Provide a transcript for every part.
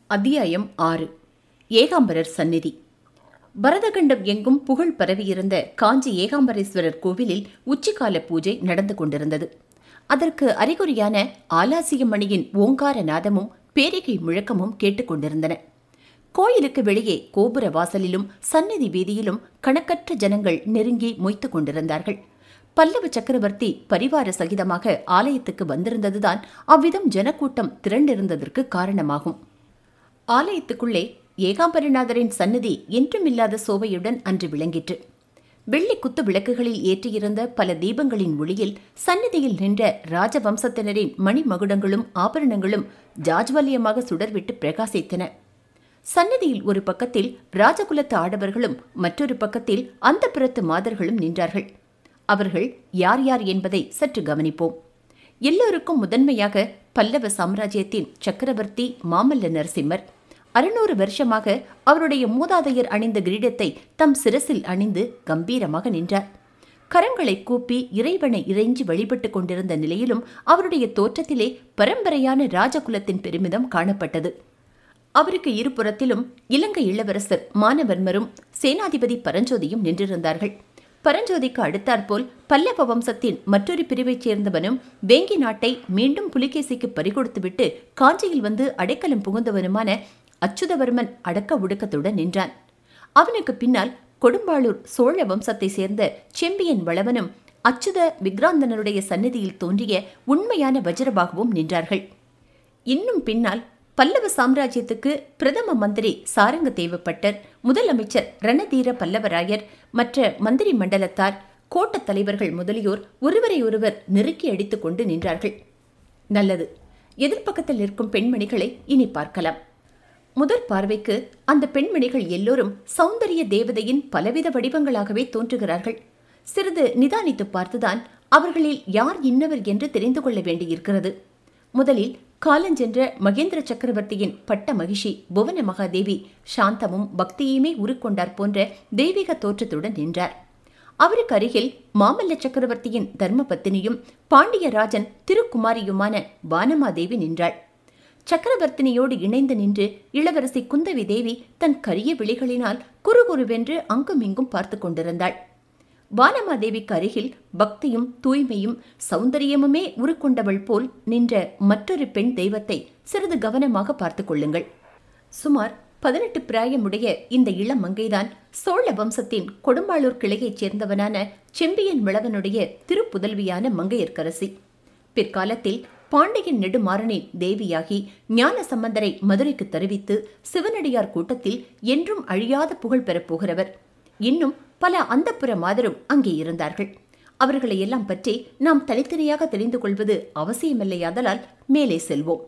அத்தியாயம் ஆறு ஏகாம்பரர் சந்நிதி பரதகண்டம் எங்கும் புகழ் பரவியிருந்த காஞ்சி ஏகாம்பரேஸ்வரர் கோவிலில் உச்சிக்கால பூஜை நடந்து கொண்டிருந்தது அதற்கு அறிகுறியான ஆலாசிய மணியின் ஓங்கார நாதமும் பேரிகை முழக்கமும் கேட்டுக்கொண்டிருந்தன கோயிலுக்கு வெளியே கோபுர வாசலிலும் சந்நிதி வீதியிலும் கணக்கற்ற ஜனங்கள் நெருங்கி மொய்த்துக் கொண்டிருந்தார்கள் பல்லவ சக்கரவர்த்தி பரிவார சகிதமாக ஆலயத்துக்கு வந்திருந்ததுதான் அவ்விதம் ஜனக்கூட்டம் திரண்டிருந்ததற்கு காரணமாகும் ஆலயத்துக்குள்ளே ஏகாம்பரநாதரின் சந்நிதி என்றுமில்லாத சோபையுடன் அன்று விளங்கிற்று வெள்ளி குத்து விளக்குகளில் ஏற்றியிருந்த பல தீபங்களின் ஒளியில் சந்நிதியில் நின்ற ராஜவம்சத்தினரின் மணிமகுடங்களும் ஆபரணங்களும் ஜாஜ்வல்யமாக சுடர்விட்டு பிரகாசித்தன சந்நிதியில் ஒரு பக்கத்தில் ராஜகுலத்து ஆடவர்களும் மற்றொரு பக்கத்தில் அந்த புறத்து மாதர்களும் நின்றார்கள் அவர்கள் யார் யார் என்பதை சற்று கவனிப்போம் எல்லோருக்கும் முதன்மையாக பல்லவ சாம்ராஜ்யத்தின் சக்கரவர்த்தி மாமல்ல நரசிம்மர் அறுநூறு வருஷமாக அவருடைய மூதாதையர் அணிந்த கிரீடத்தை தம் சிரசில் அணிந்து கம்பீரமாக நின்றார் கரங்களை கூப்பி இறைவனை இறைஞ்சி வழிபட்டுக் கொண்டிருந்த நிலையிலும் அவருடைய தோற்றத்திலே பரம்பரையான ராஜகுலத்தின் பெருமிதம் காணப்பட்டது அவருக்கு இருபுறத்திலும் இலங்கை இளவரசர் மானவர்மரும் சேனாதிபதி பரஞ்சோதியும் நின்றிருந்தார்கள் பரஞ்சோதிக்கு அடுத்தாற்போல் பல்லவ வம்சத்தின் மற்றொரு பிரிவைச் சேர்ந்தவனும் வேங்கி நாட்டை மீண்டும் புலிகேசிக்கு பறிகொடுத்துவிட்டு காஞ்சியில் வந்து அடைக்கலம் புகுந்தவனுமான அச்சுதவர்மன் அடக்க ஒடுக்கத்துடன் நின்றான் அவனுக்கு பின்னால் கொடும்பாளூர் சோழ வம்சத்தை சேர்ந்த செம்பியன் வளவனும் அச்சுத விக்ராந்தனருடைய சந்நிதியில் தோன்றிய உண்மையான வஜ்ரபாகுவும் நின்றார்கள் இன்னும் பின்னால் பல்லவ சாம்ராஜ்யத்துக்கு பிரதம மந்திரி சாரங்க தேவப்பட்டர் முதலமைச்சர் ரணதீர பல்லவராயர் மற்ற மந்திரி மண்டலத்தார் கோட்டத் தலைவர்கள் முதலியோர் ஒருவரை ஒருவர் நெருக்கி அடித்துக் கொண்டு நின்றார்கள் நல்லது எதிர்ப்பக்கத்தில் நிற்கும் பெண்மணிகளை இனி பார்க்கலாம் முதற் பார்வைக்கு அந்த பெண்மணிகள் எல்லோரும் சௌந்தரிய தேவதையின் பலவித வடிவங்களாகவே தோன்றுகிறார்கள் சிறிது நிதானித்து பார்த்துதான் அவர்களில் யார் இன்னவர் என்று தெரிந்து கொள்ள வேண்டியிருக்கிறது முதலில் காலஞ்சென்ற மகேந்திர சக்கரவர்த்தியின் பட்ட மகிஷி புவன மகாதேவி சாந்தமும் பக்தியுமே உருக்கொண்டார் போன்ற தெய்வீக தோற்றத்துடன் நின்றார் அவருக்கு அருகில் மாமல்ல சக்கரவர்த்தியின் தர்ம பத்தினியும் பாண்டியராஜன் திருக்குமாரியுமான வானமாதேவி நின்றாள் சக்கரவர்த்தினியோடு இணைந்து நின்று இளவரசி குந்தவி தேவி தன் கரிய விழிகளினால் குறுகுருவென்று அங்குமிங்கும் பார்த்து கொண்டிருந்தாள் வானமாதேவிக்கு அருகில் பக்தியும் தூய்மையும் சௌந்தரியமுமே உருக்கொண்டவள் போல் நின்ற மற்றொரு பெண் தெய்வத்தை சிறிது கவனமாக பார்த்து கொள்ளுங்கள் சுமார் பதினெட்டு பிராயமுடைய இந்த இளம் மங்கைதான் சோழ வம்சத்தின் கொடும்பாளூர் கிளையைச் சேர்ந்தவனான செம்பியன் விளவனுடைய திருப்புதல்வியான மங்கையர்க்கரசி பிற்காலத்தில் பாண்டியன் நெடுமாறனின் தேவியாகி ஞான சம்பந்தரை மதுரைக்கு தெரிவித்து சிவனடியார் கூட்டத்தில் என்றும் அழியாத புகழ் பெறப் போகிறவர் இன்னும் பல அந்தப்புற மாதரும் அங்கே இருந்தார்கள் அவர்களை எல்லாம் பற்றி நாம் தனித்தனியாக தெரிந்து கொள்வது அவசியமில்லையாதலால் மேலே செல்வோம்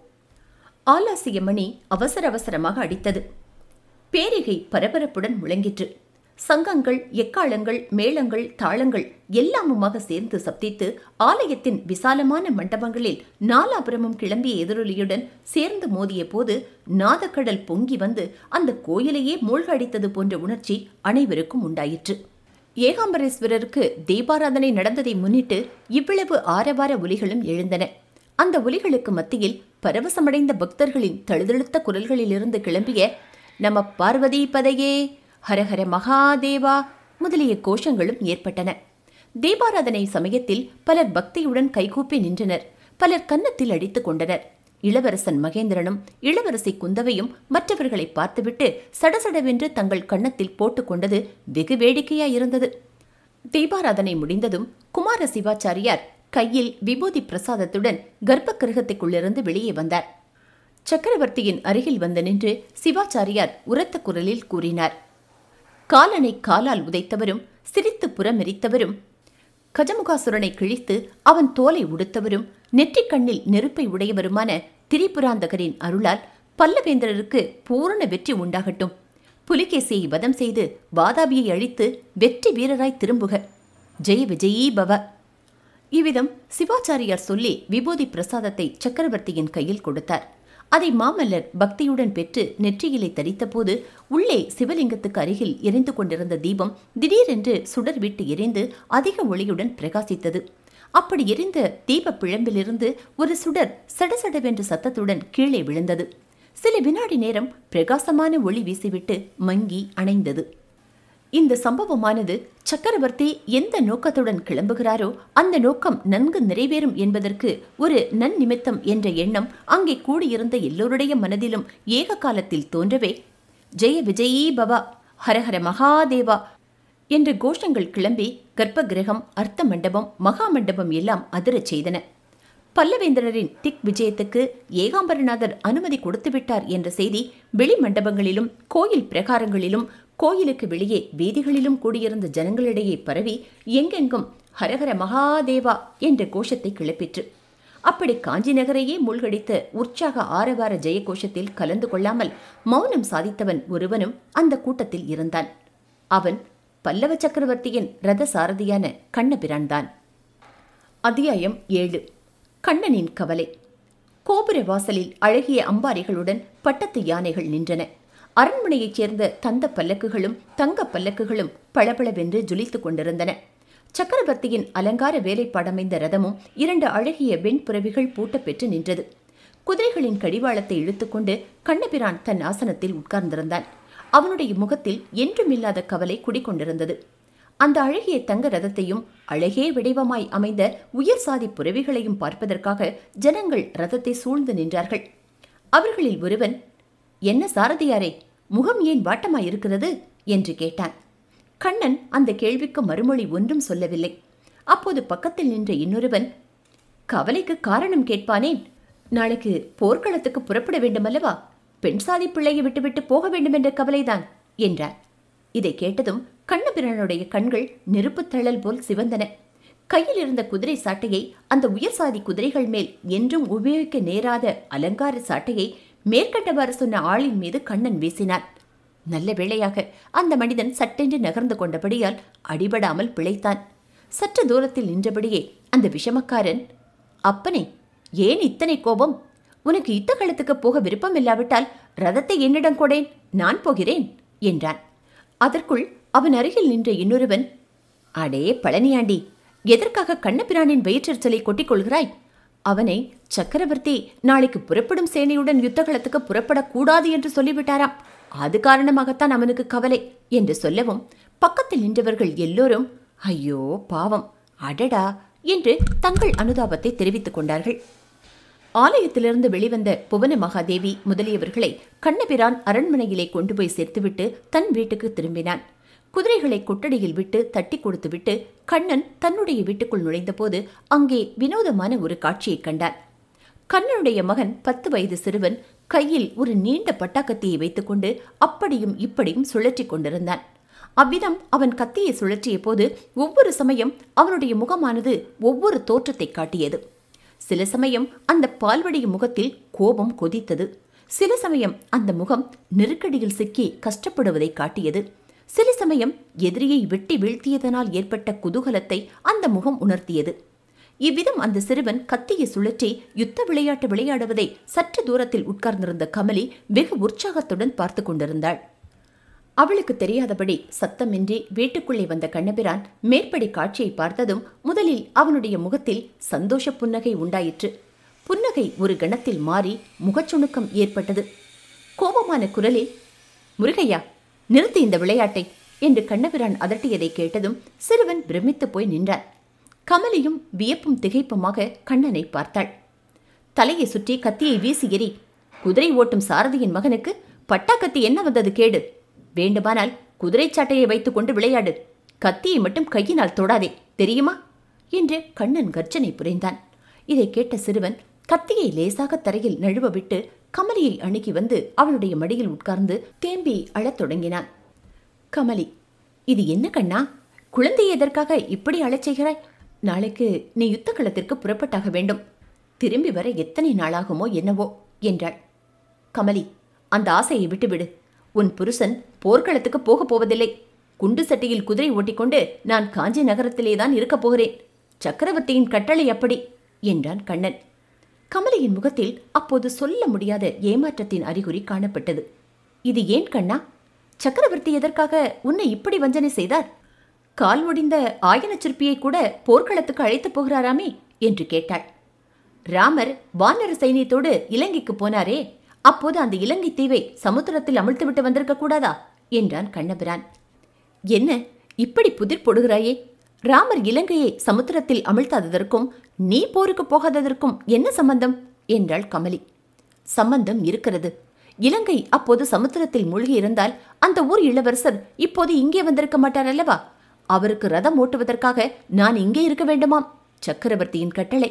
ஆலாசிய மணி அவசர அவசரமாக அடித்தது பேரிகை பரபரப்புடன் முழங்கிற்று சங்கங்கள் எக்காளங்கள் மேளங்கள் தாளங்கள் எல்லாமுமாக சேர்ந்து சப்தித்து ஆலயத்தின் விசாலமான மண்டபங்களில் நாலாபுரமும் கிளம்பிய எதிரொலியுடன் சேர்ந்து மோதிய போது நாதக்கடல் பொங்கி வந்து அந்த கோயிலையே மூழ்கடித்தது போன்ற உணர்ச்சி அனைவருக்கும் உண்டாயிற்று ஏகாம்பரேஸ்வரருக்கு தீபாராதனை நடந்ததை முன்னிட்டு இவ்வளவு ஆரவார ஒலிகளும் எழுந்தன அந்த ஒலிகளுக்கு மத்தியில் பரவசமடைந்த பக்தர்களின் தழுதழுத்த குரல்களிலிருந்து கிளம்பிய நம பார்வதி பதையே ஹரஹர மகாதேவா முதலிய கோஷங்களும் ஏற்பட்டன தீபாராதனை சமயத்தில் பலர் பக்தியுடன் கைகூப்பி நின்றனர் பலர் கன்னத்தில் அடித்துக் கொண்டனர் இளவரசன் மகேந்திரனும் இளவரசி குந்தவையும் மற்றவர்களை பார்த்துவிட்டு சடசடவென்று தங்கள் கன்னத்தில் போட்டுக்கொண்டது வெகு வேடிக்கையாயிருந்தது தீபாராதனை முடிந்ததும் குமார சிவாச்சாரியார் கையில் விபூதி பிரசாதத்துடன் கர்ப்ப கிரகத்துக்குள்ளிருந்து வெளியே வந்தார் சக்கரவர்த்தியின் அருகில் வந்து நின்று சிவாச்சாரியார் உரத்த குரலில் கூறினார் காலனை காலால் உதைத்தவரும் சிரித்து புறமெரித்தவரும் கஜமுகாசுரனை கிழித்து அவன் தோலை உடுத்தவரும் நெற்றிக் கண்ணில் நெருப்பை உடையவருமான திரிபுராந்தகரின் அருளால் பல்லவேந்திரருக்கு பூரண வெற்றி உண்டாகட்டும் புலிகேசியை வதம் செய்து வாதாபியை அழித்து வெற்றி வீரராய் திரும்புக ஜெய விஜயீ பவ இவ்விதம் சிவாச்சாரியார் சொல்லி விபூதி பிரசாதத்தை சக்கரவர்த்தியின் கையில் கொடுத்தார் அதை மாமல்லர் பக்தியுடன் பெற்று நெற்றியிலே தரித்தபோது உள்ளே சிவலிங்கத்துக்கு அருகில் எரிந்து கொண்டிருந்த தீபம் திடீரென்று சுடர் விட்டு எரிந்து அதிக ஒளியுடன் பிரகாசித்தது அப்படி எரிந்த தீப பிழம்பிலிருந்து ஒரு சுடர் சடசடவென்ற சத்தத்துடன் கீழே விழுந்தது சில வினாடி நேரம் பிரகாசமான ஒளி வீசிவிட்டு மங்கி அணைந்தது இந்த சம்பவமானது சக்கரவர்த்தி எந்த நோக்கத்துடன் கிளம்புகிறாரோ அந்த நோக்கம் நன்கு நிறைவேறும் என்பதற்கு ஒரு நன்னிமித்தம் என்ற எண்ணம் அங்கே கூடியிருந்த எல்லோருடைய மனதிலும் ஏக காலத்தில் தோன்றவே ஜெய விஜயீ பவா ஹரஹர மகாதேவா என்ற கோஷங்கள் கிளம்பி கர்ப்ப கிரகம் அர்த்த மண்டபம் மகா மண்டபம் எல்லாம் அதிரச் செய்தன பல்லவேந்திரரின் திக் விஜயத்துக்கு ஏகாம்பரநாதர் அனுமதி கொடுத்துவிட்டார் என்ற செய்தி வெளி மண்டபங்களிலும் கோயில் பிரகாரங்களிலும் கோயிலுக்கு வெளியே வீதிகளிலும் கூடியிருந்த ஜனங்களிடையே பரவி எங்கெங்கும் ஹரஹர மகாதேவா என்ற கோஷத்தை கிளப்பிற்று அப்படி காஞ்சி நகரையே மூழ்கடித்த உற்சாக ஆரவார ஜெயகோஷத்தில் கலந்து கொள்ளாமல் மௌனம் சாதித்தவன் ஒருவனும் அந்த கூட்டத்தில் இருந்தான் அவன் பல்லவ சக்கரவர்த்தியின் ரத சாரதியான கண்ணபிரான்தான் அத்தியாயம் ஏழு கண்ணனின் கவலை கோபுர வாசலில் அழகிய அம்பாரிகளுடன் பட்டத்து யானைகள் நின்றன அரண்மனையைச் சேர்ந்த தந்த பல்லக்குகளும் தங்க பல்லக்குகளும் பளபளவென்று ஜொலித்துக் கொண்டிருந்தன சக்கரவர்த்தியின் அலங்கார வேலைப்பாடமைந்த ரதமும் இரண்டு அழகிய வெண்புறவிகள் பூட்டப் பெற்று நின்றது குதிரைகளின் கடிவாளத்தை இழுத்துக்கொண்டு கண்ணபிரான் தன் ஆசனத்தில் உட்கார்ந்திருந்தான் அவனுடைய முகத்தில் என்றுமில்லாத கவலை குடிக்கொண்டிருந்தது அந்த அழகிய தங்க ரதத்தையும் அழகே விடைவமாய் அமைந்த உயர் சாதி புறவிகளையும் பார்ப்பதற்காக ஜனங்கள் ரதத்தை சூழ்ந்து நின்றார்கள் அவர்களில் ஒருவன் என்ன சாரதியாரே முகம் ஏன் வாட்டமாயிருக்கிறது என்று கேட்டான் கண்ணன் அந்த கேள்விக்கு மறுமொழி ஒன்றும் சொல்லவில்லை அப்போது பக்கத்தில் நின்ற இன்னொருவன் கவலைக்கு காரணம் கேட்பானேன் நாளைக்கு போர்க்களத்துக்கு புறப்பட வேண்டுமல்லவா பெண் சாதி பிள்ளையை விட்டுவிட்டு போக வேண்டுமென்ற கவலைதான் என்றார் இதை கேட்டதும் கண்ணபிரானுடைய கண்கள் நெருப்புத் தழல் போல் சிவந்தன கையில் இருந்த குதிரை சாட்டையை அந்த உயர் சாதி குதிரைகள் மேல் என்றும் உபயோகிக்க நேராத அலங்கார சாட்டையை மேற்கண்டவாறு சொன்ன ஆளின் மீது கண்ணன் வீசினான் நல்ல வேளையாக அந்த மனிதன் சட்டென்று நகர்ந்து கொண்டபடியால் அடிபடாமல் பிழைத்தான் சற்று தூரத்தில் நின்றபடியே அந்த விஷமக்காரன் அப்பனே ஏன் இத்தனை கோபம் உனக்கு யுத்த களத்துக்கு போக விருப்பம் இல்லாவிட்டால் ரதத்தை என்னிடம் கொடேன் நான் போகிறேன் என்றான் அதற்குள் அவன் அருகில் நின்ற இன்னொருவன் அடே பழனியாண்டி எதற்காக கண்ணபிரானின் வயிற்றெரிச்சலை கொட்டிக் கொள்கிறாய் அவனை சக்கரவர்த்தி நாளைக்கு புறப்படும் சேனையுடன் யுத்தகளத்துக்கு புறப்படக்கூடாது என்று சொல்லிவிட்டாராம் அது காரணமாகத்தான் அவனுக்கு கவலை என்று சொல்லவும் பக்கத்தில் நின்றவர்கள் எல்லோரும் ஐயோ பாவம் அடடா என்று தங்கள் அனுதாபத்தை தெரிவித்துக் கொண்டார்கள் ஆலயத்திலிருந்து வெளிவந்த புவன மகாதேவி முதலியவர்களை கண்ணபிரான் அரண்மனையிலே கொண்டு போய் சேர்த்துவிட்டு தன் வீட்டுக்கு திரும்பினான் குதிரைகளை கொட்டடியில் விட்டு தட்டி கொடுத்துவிட்டு கண்ணன் தன்னுடைய வீட்டுக்குள் நுழைந்தபோது அங்கே வினோதமான ஒரு காட்சியைக் கண்டான் கண்ணனுடைய மகன் பத்து வயது சிறுவன் கையில் ஒரு நீண்ட பட்டாக்கத்தியை வைத்துக்கொண்டு அப்படியும் இப்படியும் சுழற்றி கொண்டிருந்தான் அவ்விதம் அவன் கத்தியை சுழற்றிய போது ஒவ்வொரு சமயம் அவனுடைய முகமானது ஒவ்வொரு தோற்றத்தை காட்டியது சில சமயம் அந்த பால்வடிய முகத்தில் கோபம் கொதித்தது சில சமயம் அந்த முகம் நெருக்கடியில் சிக்கி கஷ்டப்படுவதை காட்டியது சில சமயம் எதிரியை வெட்டி வீழ்த்தியதனால் ஏற்பட்ட குதூகலத்தை அந்த முகம் உணர்த்தியது இவ்விதம் அந்த சிறுவன் கத்தியை சுழற்றி யுத்த விளையாட்டு விளையாடுவதை சற்று தூரத்தில் உட்கார்ந்திருந்த கமலி வெகு உற்சாகத்துடன் பார்த்து கொண்டிருந்தாள் அவளுக்கு தெரியாதபடி சத்தமின்றி வீட்டுக்குள்ளே வந்த கண்ணபிரான் மேற்படி காட்சியை பார்த்ததும் முதலில் அவனுடைய முகத்தில் சந்தோஷ புன்னகை உண்டாயிற்று புன்னகை ஒரு கணத்தில் மாறி முகச்சுணுக்கம் ஏற்பட்டது கோபமான குரலில் முருகையா நிறுத்து இந்த விளையாட்டை என்று கண்ணபிரான் அதட்டியதை கேட்டதும் சிறுவன் பிரமித்து போய் நின்றான் கமலியும் வியப்பும் திகைப்புமாக கண்ணனை பார்த்தாள் தலையை சுற்றி கத்தியை வீசி எறி குதிரை ஓட்டும் சாரதியின் மகனுக்கு பட்டாக்கத்தி என்ன வந்தது கேடு வேண்டுமானால் குதிரை சாட்டையை வைத்துக்கொண்டு விளையாடு கத்தியை மட்டும் கையினால் தொடாதே தெரியுமா என்று கண்ணன் கர்ஜனை புரிந்தான் இதை கேட்ட சிறுவன் கத்தியை லேசாக தரையில் நழுவ விட்டு கமலியை அணுகி வந்து அவளுடைய மடியில் உட்கார்ந்து தேம்பி அழத் தொடங்கினான் கமலி இது என்ன கண்ணா குழந்தையை எதற்காக இப்படி அழச் செய்கிறாய் நாளைக்கு நீ யுத்த களத்திற்கு புறப்பட்டாக வேண்டும் திரும்பி வர எத்தனை நாளாகுமோ என்னவோ என்றாள் கமலி அந்த ஆசையை விட்டுவிடு உன் புருஷன் போர்க்களத்துக்கு போகப் போவதில்லை குண்டு சட்டியில் குதிரை ஓட்டிக்கொண்டு நான் காஞ்சி நகரத்திலே தான் இருக்கப் போகிறேன் சக்கரவர்த்தியின் கட்டளை அப்படி என்றான் கண்ணன் கமலியின் முகத்தில் அப்போது சொல்ல முடியாத ஏமாற்றத்தின் அறிகுறி காணப்பட்டது இது ஏன் கண்ணா சக்கரவர்த்தி எதற்காக உன்னை இப்படி வஞ்சனை செய்தார் கால் ஒடிந்த ஆயன சிற்பியை கூட போர்க்களத்துக்கு அழைத்துப் போகிறாராமே என்று கேட்டாள் ராமர் வானர சைனியத்தோடு இலங்கைக்கு போனாரே அப்போது அந்த இலங்கை தீவை சமுத்திரத்தில் அமிழ்த்து விட்டு வந்திருக்க கூடாதா என்றான் கண்ணபிரான் என்ன இப்படி புதிர் போடுகிறாயே ராமர் இலங்கையை சமுத்திரத்தில் அமிழ்த்தாததற்கும் நீ போருக்கு போகாததற்கும் என்ன சம்பந்தம் என்றாள் கமலி சம்பந்தம் இருக்கிறது இலங்கை அப்போது சமுத்திரத்தில் மூழ்கி இருந்தால் அந்த ஊர் இளவரசர் இப்போது இங்கே வந்திருக்க மாட்டார் அல்லவா அவருக்கு ரதம் ஓட்டுவதற்காக நான் இங்கே இருக்க வேண்டுமாம் சக்கரவர்த்தியின் கட்டளை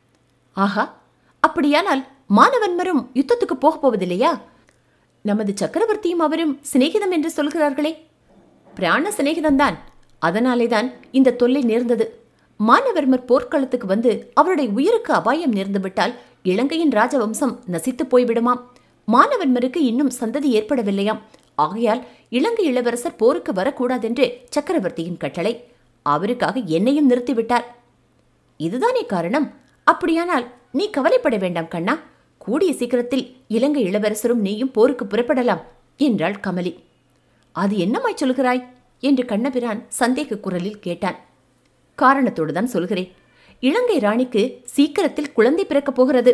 ஆஹா அப்படியானால் மானவன்மரும் யுத்தத்துக்கு போகப் போவதில்லையா நமது சக்கரவர்த்தியும் அவரும் சிநேகிதம் என்று சொல்கிறார்களே பிராண சிநேகிதம்தான் அதனாலேதான் இந்த தொல்லை நேர்ந்தது மானவர்மர் போர்க்களத்துக்கு வந்து அவருடைய உயிருக்கு அபாயம் நேர்ந்துவிட்டால் இலங்கையின் ராஜவம்சம் நசித்து போய்விடுமாம் மானவன்மருக்கு இன்னும் சந்ததி ஏற்படவில்லையாம் ஆகையால் இலங்கை இளவரசர் போருக்கு வரக்கூடாதென்று சக்கரவர்த்தியின் கட்டளை அவருக்காக என்னையும் நிறுத்திவிட்டார் இதுதானே காரணம் அப்படியானால் நீ கவலைப்பட வேண்டாம் கண்ணா கூடிய சீக்கிரத்தில் இலங்கை இளவரசரும் நீயும் போருக்கு புறப்படலாம் என்றாள் கமலி அது என்னமாய் சொல்கிறாய் என்று கண்ணபிரான் சந்தேக குரலில் கேட்டான் காரணத்தோடு தான் சொல்கிறேன் இலங்கை ராணிக்கு சீக்கிரத்தில் குழந்தை பிறக்கப் போகிறது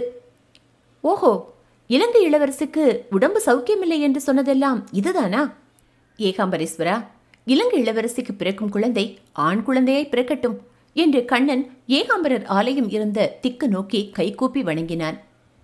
ஓஹோ இலங்கை இளவரசுக்கு உடம்பு சௌக்கியமில்லை என்று சொன்னதெல்லாம் இதுதானா ஏகாம்பரேஸ்வரா இலங்கை இளவரசிக்கு பிறக்கும் குழந்தை ஆண் குழந்தையாய் பிறக்கட்டும் என்று கண்ணன் ஏகாம்பரர் ஆலயம் இருந்த திக்கு நோக்கி கைகூப்பி வணங்கினான்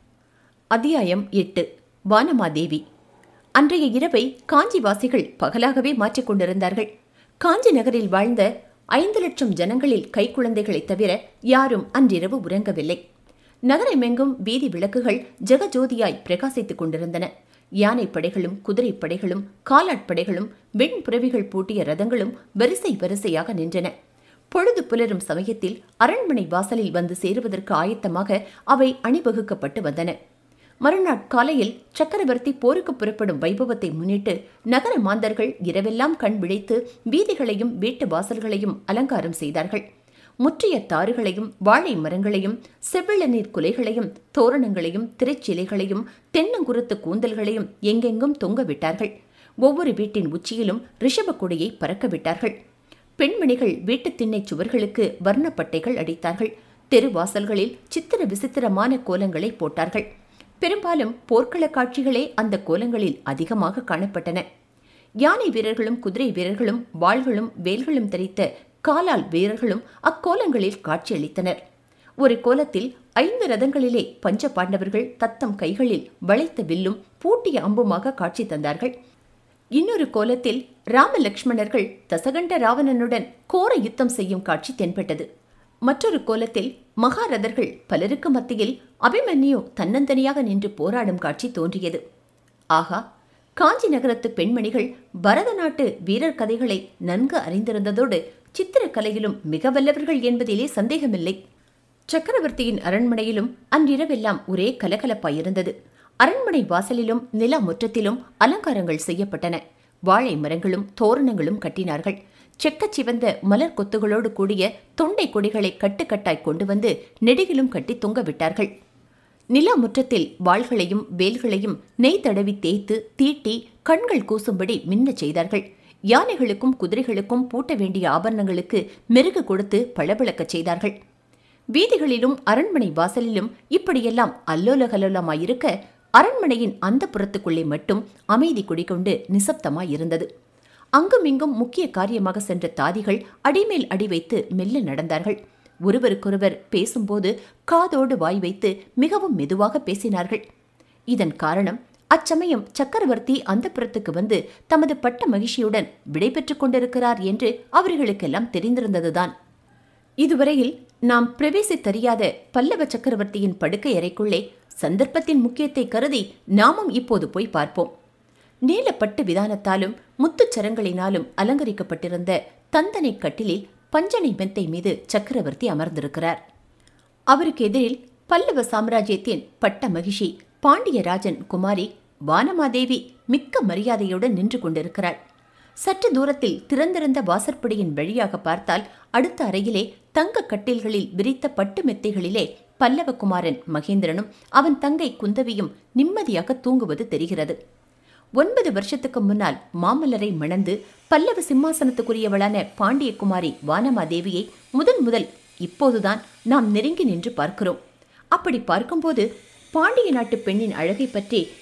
அத்தியாயம் எட்டு வானமாதேவி அன்றைய இரவை காஞ்சிவாசிகள் பகலாகவே மாற்றிக் கொண்டிருந்தார்கள் காஞ்சி நகரில் வாழ்ந்த ஐந்து லட்சம் ஜனங்களில் கைக்குழந்தைகளைத் தவிர யாரும் அன்றிரவு உறங்கவில்லை நகரெமெங்கும் வீதி விளக்குகள் ஜெகஜோதியாய் பிரகாசித்துக் கொண்டிருந்தன யானை படைகளும் குதிரை படைகளும் காலாட்படைகளும் வெண்புறவிகள் பூட்டிய ரதங்களும் வரிசை வரிசையாக நின்றன பொழுது புலரும் சமயத்தில் அரண்மனை வாசலில் வந்து சேருவதற்கு ஆயத்தமாக அவை அணிவகுக்கப்பட்டு வந்தன மறுநாள் காலையில் சக்கரவர்த்தி போருக்கு புறப்படும் வைபவத்தை முன்னிட்டு நகர மாந்தர்கள் இரவெல்லாம் கண் விழித்து வீதிகளையும் வீட்டு வாசல்களையும் அலங்காரம் செய்தார்கள் முற்றிய தாறுகளையும் வாழை மரங்களையும் செவ்விளநீர் குலைகளையும் தோரணங்களையும் திரைச்சிலைகளையும் தென்னங்குருத்து கூந்தல்களையும் எங்கெங்கும் தொங்க விட்டார்கள் ஒவ்வொரு வீட்டின் உச்சியிலும் ரிஷப கொடியை பறக்க விட்டார்கள் பெண்மணிகள் வீட்டுத் திண்ணை சுவர்களுக்கு வர்ணப்பட்டைகள் அடித்தார்கள் தெருவாசல்களில் சித்திர விசித்திரமான கோலங்களை போட்டார்கள் பெரும்பாலும் போர்க்கள காட்சிகளே அந்த கோலங்களில் அதிகமாக காணப்பட்டன யானை வீரர்களும் குதிரை வீரர்களும் வாள்களும் வேல்களும் தரித்த காலால் வீரர்களும் அக்கோலங்களில் காட்சியளித்தனர் ஒரு கோலத்தில் ஐந்து ரதங்களிலே பஞ்ச பாண்டவர்கள் தத்தம் கைகளில் வளைத்த வில்லும் பூட்டிய அம்புமாக காட்சி தந்தார்கள் இன்னொரு கோலத்தில் ராம லக்ஷ்மணர்கள் தசகண்ட ராவணனுடன் கோர யுத்தம் செய்யும் காட்சி தென்பட்டது மற்றொரு கோலத்தில் மகாரதர்கள் பலருக்கு மத்தியில் அபிமன்யு தன்னந்தனியாக நின்று போராடும் காட்சி தோன்றியது ஆகா காஞ்சி நகரத்து பெண்மணிகள் பரத நாட்டு வீரர் கதைகளை நன்கு அறிந்திருந்ததோடு சித்திரக்கலையிலும் மிக வல்லவர்கள் என்பதிலே சந்தேகமில்லை சக்கரவர்த்தியின் அரண்மனையிலும் அன்றிரவெல்லாம் ஒரே கலகலப்பாயிருந்தது அரண்மனை வாசலிலும் நிலா முற்றத்திலும் அலங்காரங்கள் செய்யப்பட்டன வாழை மரங்களும் தோரணங்களும் கட்டினார்கள் செக்கச் சிவந்த மலர் கொத்துகளோடு கூடிய தொண்டை கொடிகளை கட்டுக்கட்டாய் கொண்டு வந்து நெடுகிலும் கட்டி தொங்க விட்டார்கள் நிலா முற்றத்தில் வாள்களையும் வேல்களையும் நெய் தடவி தேய்த்து தீட்டி கண்கள் கூசும்படி மின்னச் செய்தார்கள் யானைகளுக்கும் குதிரைகளுக்கும் பூட்ட வேண்டிய ஆபரணங்களுக்கு மெருகு கொடுத்து பளபளக்கச் செய்தார்கள் வீதிகளிலும் அரண்மனை வாசலிலும் இப்படியெல்லாம் அல்லோலகலோலமாயிருக்க அரண்மனையின் அந்த புறத்துக்குள்ளே மட்டும் அமைதி குடிகொண்டு நிசப்தமாயிருந்தது அங்குமிங்கும் முக்கிய காரியமாக சென்ற தாதிகள் அடிமேல் அடி வைத்து மெல்ல நடந்தார்கள் ஒருவருக்கொருவர் பேசும்போது காதோடு வாய் வைத்து மிகவும் மெதுவாக பேசினார்கள் இதன் காரணம் அச்சமயம் சக்கரவர்த்தி அந்த புறத்துக்கு வந்து தமது பட்ட மகிழ்ச்சியுடன் விடைபெற்றுக் கொண்டிருக்கிறார் என்று அவர்களுக்கெல்லாம் தெரிந்திருந்ததுதான் இதுவரையில் நாம் பிரவேசித்தறியாத பல்லவ சக்கரவர்த்தியின் படுக்கை அறைக்குள்ளே சந்தர்ப்பத்தின் முக்கியத்தை கருதி நாமும் இப்போது போய் பார்ப்போம் நீலப்பட்டு விதானத்தாலும் முத்துச்சரங்களினாலும் அலங்கரிக்கப்பட்டிருந்த தந்தனை கட்டிலில் பஞ்சனை மெத்தை மீது சக்கரவர்த்தி அமர்ந்திருக்கிறார் அவருக்கு எதிரில் பல்லவ சாம்ராஜ்யத்தின் பட்ட மகிஷி பாண்டியராஜன் குமாரி வானமாதேவி மிக்க மரியாதையுடன் நின்று கொண்டிருக்கிறாள் சற்று தூரத்தில் திறந்திருந்த வாசற்படியின் வழியாக பார்த்தால் அடுத்த அறையிலே தங்க கட்டில்களில் விரித்த பட்டு மெத்தைகளிலே பல்லவகுமாரன் மகேந்திரனும் அவன் தங்கை குந்தவியும் நிம்மதியாக தூங்குவது தெரிகிறது ஒன்பது வருஷத்துக்கு முன்னால் மாமல்லரை மணந்து பல்லவ சிம்மாசனத்துக்குரியவளான பாண்டியகுமாரி வானமாதேவியை முதன் முதல் இப்போதுதான் நாம் நெருங்கி நின்று பார்க்கிறோம் அப்படி பார்க்கும்போது பாண்டிய நாட்டு பெண்ணின் அழகை பற்றி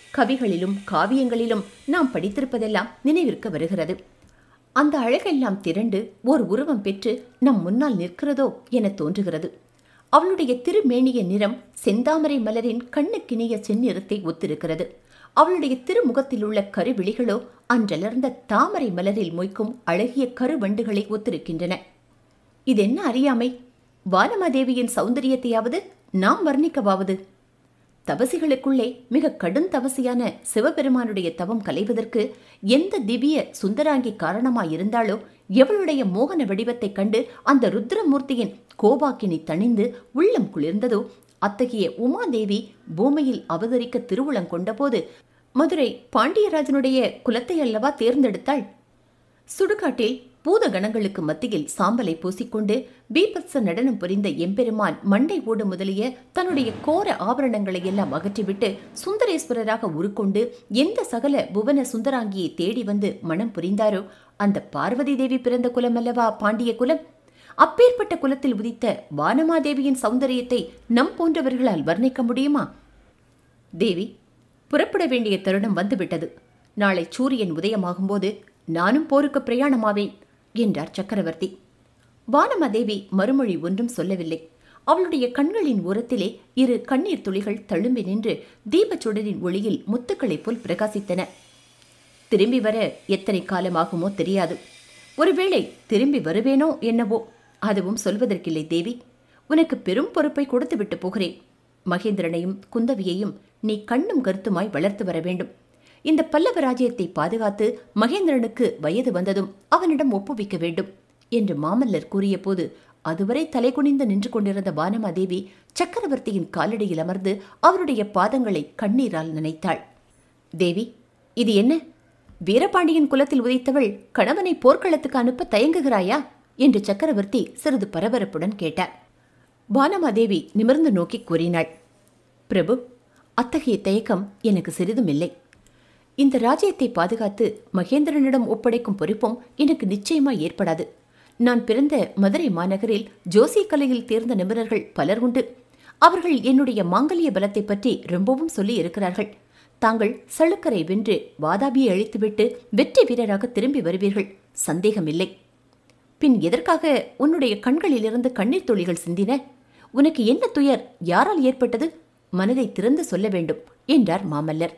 கவிகளிலும் காவியங்களிலும் நாம் படித்திருப்பதெல்லாம் நினைவிற்கு வருகிறது அந்த அழகெல்லாம் திரண்டு ஓர் உருவம் பெற்று நம் முன்னால் நிற்கிறதோ என தோன்றுகிறது அவளுடைய திருமேனிய நிறம் செந்தாமரை மலரின் கண்ணுக்கினிய செந்நிறத்தை ஒத்திருக்கிறது அவளுடைய திருமுகத்தில் உள்ள கருவிழிகளோ அன்றலர்ந்த தாமரை மலரில் மொய்க்கும் அழகிய கருவண்டுகளை ஒத்திருக்கின்றன இதென்ன அறியாமை வானமாதேவியின் சௌந்தரியத்தையாவது நாம் வர்ணிக்கவாவது தவசிகளுக்குள்ளே மிக கடும் தவசியான சிவபெருமானுடைய தவம் கலைவதற்கு எந்த திவ்ய சுந்தராங்கி காரணமாயிருந்தாலோ எவளுடைய மோகன வடிவத்தைக் கண்டு அந்த ருத்ரமூர்த்தியின் கோபாக்கினி தணிந்து உள்ளம் குளிர்ந்ததோ அத்தகைய உமாதேவி பூமியில் அவதரிக்க திருவுளம் கொண்டபோது மதுரை பாண்டியராஜனுடைய குலத்தை அல்லவா தேர்ந்தெடுத்தாள் சுடுகாட்டில் பூத கணங்களுக்கு மத்தியில் சாம்பலை பூசிக்கொண்டு பீபத்ச நடனம் புரிந்த எம்பெருமான் மண்டை ஓடு முதலிய தன்னுடைய கோர ஆபரணங்களை எல்லாம் அகற்றிவிட்டு சுந்தரேஸ்வரராக உருக்கொண்டு எந்த சகல புவன சுந்தராங்கியை தேடி வந்து மனம் புரிந்தாரோ அந்த பார்வதி தேவி பிறந்த குலம் அல்லவா பாண்டிய குலம் அப்பேற்பட்ட குலத்தில் உதித்த வானமாதேவியின் சௌந்தரியத்தை நம் போன்றவர்களால் வர்ணிக்க முடியுமா தேவி புறப்பட வேண்டிய தருணம் வந்துவிட்டது நாளை சூரியன் உதயமாகும்போது நானும் போருக்கு பிரயாணமாவேன் என்றார் சக்கரவர்த்தி வானமாதேவி மறுமொழி ஒன்றும் சொல்லவில்லை அவளுடைய கண்களின் ஓரத்திலே இரு கண்ணீர் துளிகள் தழும்பி நின்று தீபச் சுடரின் ஒளியில் முத்துக்களைப் போல் பிரகாசித்தன திரும்பி வர எத்தனை காலமாகுமோ தெரியாது ஒருவேளை திரும்பி வருவேனோ என்னவோ அதுவும் சொல்வதற்கில்லை தேவி உனக்கு பெரும் பொறுப்பை கொடுத்துவிட்டு போகிறேன் மகேந்திரனையும் குந்தவியையும் நீ கண்ணும் கருத்துமாய் வளர்த்து வர வேண்டும் இந்த பல்லவ ராஜ்யத்தை பாதுகாத்து மகேந்திரனுக்கு வயது வந்ததும் அவனிடம் ஒப்புவிக்க வேண்டும் என்று மாமல்லர் கூறியபோது அதுவரை தலைகுனிந்து நின்று கொண்டிருந்த வானமாதேவி சக்கரவர்த்தியின் காலடியில் அமர்ந்து அவருடைய பாதங்களை கண்ணீரால் நினைத்தாள் தேவி இது என்ன வீரபாண்டியன் குலத்தில் உதைத்தவள் கணவனை போர்க்களத்துக்கு அனுப்ப தயங்குகிறாயா என்று சக்கரவர்த்தி சிறிது பரபரப்புடன் கேட்டார் வானமாதேவி நிமிர்ந்து நோக்கி கூறினாள் பிரபு அத்தகைய தயக்கம் எனக்கு சிறிதும் இல்லை இந்த ராஜ்யத்தை பாதுகாத்து மகேந்திரனிடம் ஒப்படைக்கும் பொறுப்பும் எனக்கு நிச்சயமாய் ஏற்படாது நான் பிறந்த மதுரை மாநகரில் ஜோசிய கலையில் தேர்ந்த நிபுணர்கள் பலர் உண்டு அவர்கள் என்னுடைய மாங்கல்ய பலத்தை பற்றி ரொம்பவும் சொல்லி இருக்கிறார்கள் தாங்கள் சளுக்கரை வென்று வாதாபியை அழித்துவிட்டு வெற்றி வீரராக திரும்பி வருவீர்கள் சந்தேகமில்லை பின் எதற்காக உன்னுடைய கண்களிலிருந்து கண்ணீர் துளிகள் சிந்தின உனக்கு என்ன துயர் யாரால் ஏற்பட்டது மனதை திறந்து சொல்ல வேண்டும் என்றார் மாமல்லர்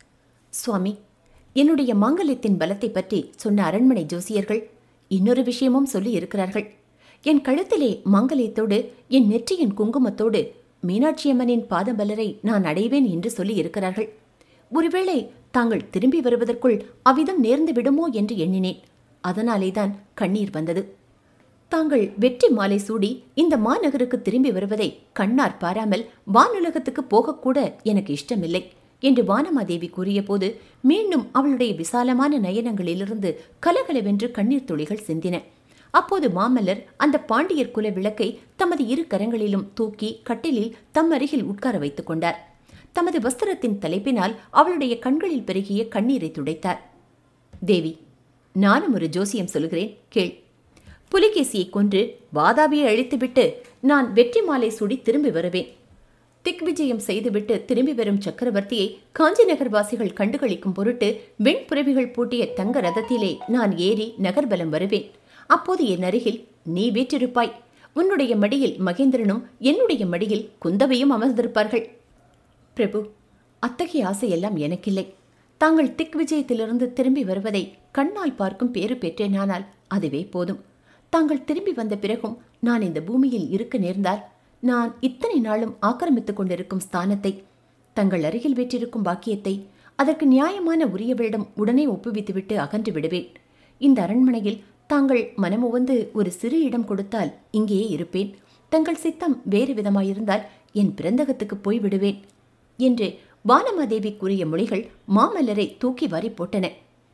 சுவாமி என்னுடைய மாங்கல்யத்தின் பலத்தை பற்றி சொன்ன அரண்மனை ஜோசியர்கள் இன்னொரு விஷயமும் சொல்லி இருக்கிறார்கள் என் கழுத்திலே மாங்கல்யத்தோடு என் நெற்றியின் குங்குமத்தோடு மீனாட்சியம்மனின் பாதபலரை நான் அடைவேன் என்று சொல்லி இருக்கிறார்கள் ஒருவேளை தாங்கள் திரும்பி வருவதற்குள் அவ்விதம் நேர்ந்து விடுமோ என்று எண்ணினேன் அதனாலேதான் கண்ணீர் வந்தது தாங்கள் வெற்றி மாலை சூடி இந்த மாநகருக்கு திரும்பி வருவதை கண்ணார் பாராமல் வானுலகத்துக்கு போகக்கூட எனக்கு இஷ்டமில்லை என்று வானமாதேவி கூறியபோது மீண்டும் அவளுடைய விசாலமான நயனங்களிலிருந்து கலகலவென்று கண்ணீர் துளிகள் சிந்தின அப்போது மாமல்லர் அந்த பாண்டியர் குல விளக்கை தமது இரு கரங்களிலும் தூக்கி கட்டிலில் தம் அருகில் உட்கார வைத்துக் கொண்டார் தமது வஸ்திரத்தின் தலைப்பினால் அவளுடைய கண்களில் பெருகிய கண்ணீரை துடைத்தார் தேவி நானும் ஒரு ஜோசியம் சொல்கிறேன் கேள் புலிகேசியை கொன்று வாதாபியை அழித்துவிட்டு நான் வெற்றி மாலை சூடி திரும்பி வருவேன் திக்விஜயம் செய்துவிட்டு திரும்பி வரும் சக்கரவர்த்தியை காஞ்சி நகர்வாசிகள் கண்டுகளிக்கும் பொருட்டு வெண்புறவிகள் பூட்டிய தங்க ரதத்திலே நான் ஏறி நகர்பலம் வருவேன் அப்போது என் அருகில் நீ வீற்றிருப்பாய் உன்னுடைய மடியில் மகேந்திரனும் என்னுடைய மடியில் குந்தவையும் அமர்ந்திருப்பார்கள் பிரபு அத்தகைய ஆசையெல்லாம் எனக்கில்லை தாங்கள் திக் விஜயத்திலிருந்து திரும்பி வருவதை கண்ணால் பார்க்கும் பேறு பெற்றேனானால் அதுவே போதும் தாங்கள் திரும்பி வந்த பிறகும் நான் இந்த பூமியில் இருக்க நேர்ந்தால் நான் இத்தனை நாளும் ஆக்கிரமித்துக் கொண்டிருக்கும் ஸ்தானத்தை தங்கள் அருகில் வீற்றிருக்கும் பாக்கியத்தை அதற்கு நியாயமான உரியவரிடம் உடனே ஒப்புவித்துவிட்டு அகன்று விடுவேன் இந்த அரண்மனையில் தாங்கள் மனமுவந்து ஒரு சிறு இடம் கொடுத்தால் இங்கேயே இருப்பேன் தங்கள் சித்தம் வேறு விதமாயிருந்தால் என் பிறந்தகத்துக்கு போய் விடுவேன் என்று வானமாதேவி கூறிய மொழிகள் மாமல்லரை தூக்கி வாரி போட்டன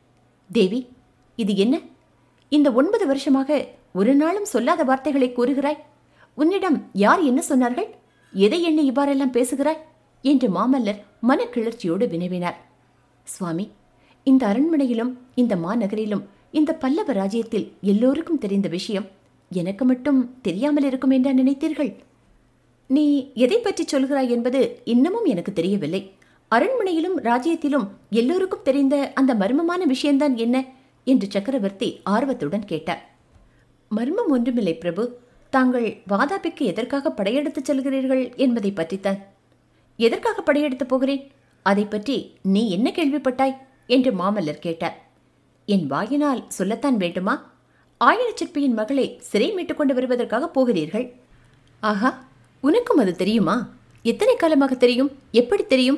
தேவி இது என்ன இந்த ஒன்பது வருஷமாக ஒரு நாளும் சொல்லாத வார்த்தைகளை கூறுகிறாய் உன்னிடம் யார் என்ன சொன்னார்கள் எதை எண்ணி இவ்வாறெல்லாம் பேசுகிறாய் என்று மாமல்லர் மனக்கிளர்ச்சியோடு வினவினார் சுவாமி இந்த அரண்மனையிலும் இந்த மாநகரிலும் இந்த பல்லவ ராஜ்யத்தில் எல்லோருக்கும் தெரிந்த விஷயம் எனக்கு மட்டும் தெரியாமல் இருக்கும் என்றா நினைத்தீர்கள் நீ எதை பற்றி சொல்கிறாய் என்பது இன்னமும் எனக்கு தெரியவில்லை அரண்மனையிலும் ராஜ்யத்திலும் எல்லோருக்கும் தெரிந்த அந்த மர்மமான விஷயம்தான் என்ன என்று சக்கரவர்த்தி ஆர்வத்துடன் கேட்டார் மர்மம் ஒன்றுமில்லை பிரபு தாங்கள் வாதாபிக்கு எதற்காக படையெடுத்துச் செல்கிறீர்கள் என்பதை பற்றித்தான் எதற்காக படையெடுத்து போகிறேன் அதை பற்றி நீ என்ன கேள்விப்பட்டாய் என்று மாமல்லர் கேட்டார் என் வாயினால் சொல்லத்தான் வேண்டுமா ஆயிரச் சிற்பியின் மகளை சிறை மீட்டுக் கொண்டு வருவதற்காக போகிறீர்கள் ஆஹா உனக்கும் அது தெரியுமா எத்தனை காலமாக தெரியும் எப்படி தெரியும்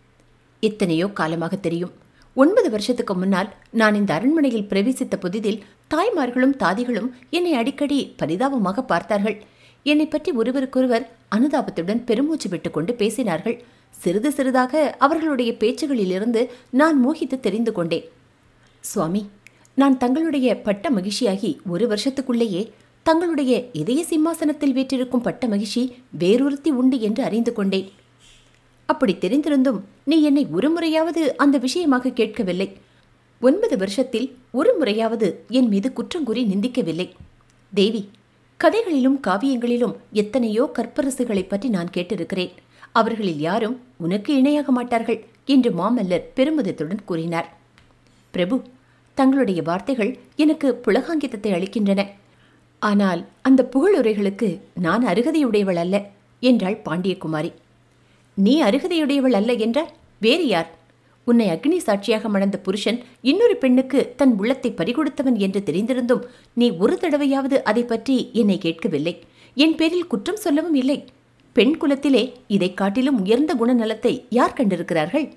எத்தனையோ காலமாக தெரியும் ஒன்பது வருஷத்துக்கு முன்னால் நான் இந்த அரண்மனையில் பிரவேசித்த புதிதில் தாய்மார்களும் தாதிகளும் என்னை அடிக்கடி பரிதாபமாக பார்த்தார்கள் என்னை பற்றி ஒருவருக்கொருவர் அனுதாபத்துடன் பெருமூச்சு விட்டுக்கொண்டு பேசினார்கள் சிறிது சிறிதாக அவர்களுடைய பேச்சுகளிலிருந்து நான் மோகித்து தெரிந்து கொண்டேன் சுவாமி நான் தங்களுடைய பட்ட மகிழ்ச்சியாகி ஒரு வருஷத்துக்குள்ளேயே தங்களுடைய இதய சிம்மாசனத்தில் வீற்றிருக்கும் பட்ட மகிழ்ச்சி வேறொருத்தி உண்டு என்று அறிந்து கொண்டேன் அப்படி தெரிந்திருந்தும் நீ என்னை ஒரு முறையாவது அந்த விஷயமாக கேட்கவில்லை ஒன்பது வருஷத்தில் ஒரு முறையாவது என் மீது குற்றங்குறி நிந்திக்கவில்லை தேவி கதைகளிலும் காவியங்களிலும் எத்தனையோ கற்பரசுகளைப் பற்றி நான் கேட்டிருக்கிறேன் அவர்களில் யாரும் உனக்கு இணையாக மாட்டார்கள் என்று மாமல்லர் பெருமிதத்துடன் கூறினார் பிரபு தங்களுடைய வார்த்தைகள் எனக்கு புலகாங்கிதத்தை அளிக்கின்றன ஆனால் அந்த புகழுரைகளுக்கு நான் அருகதையுடையவள் அல்ல என்றாள் பாண்டியகுமாரி நீ அருகதையுடையவள் அல்ல என்றால் வேறு யார் உன்னை அக்னி சாட்சியாக மணந்த புருஷன் இன்னொரு பெண்ணுக்கு தன் உள்ளத்தை பறிகொடுத்தவன் என்று தெரிந்திருந்தும் நீ ஒரு தடவையாவது அதை பற்றி என்னை கேட்கவில்லை என் பேரில் குற்றம் சொல்லவும் இல்லை பெண் குலத்திலே இதைக் காட்டிலும் உயர்ந்த குணநலத்தை யார் கண்டிருக்கிறார்கள்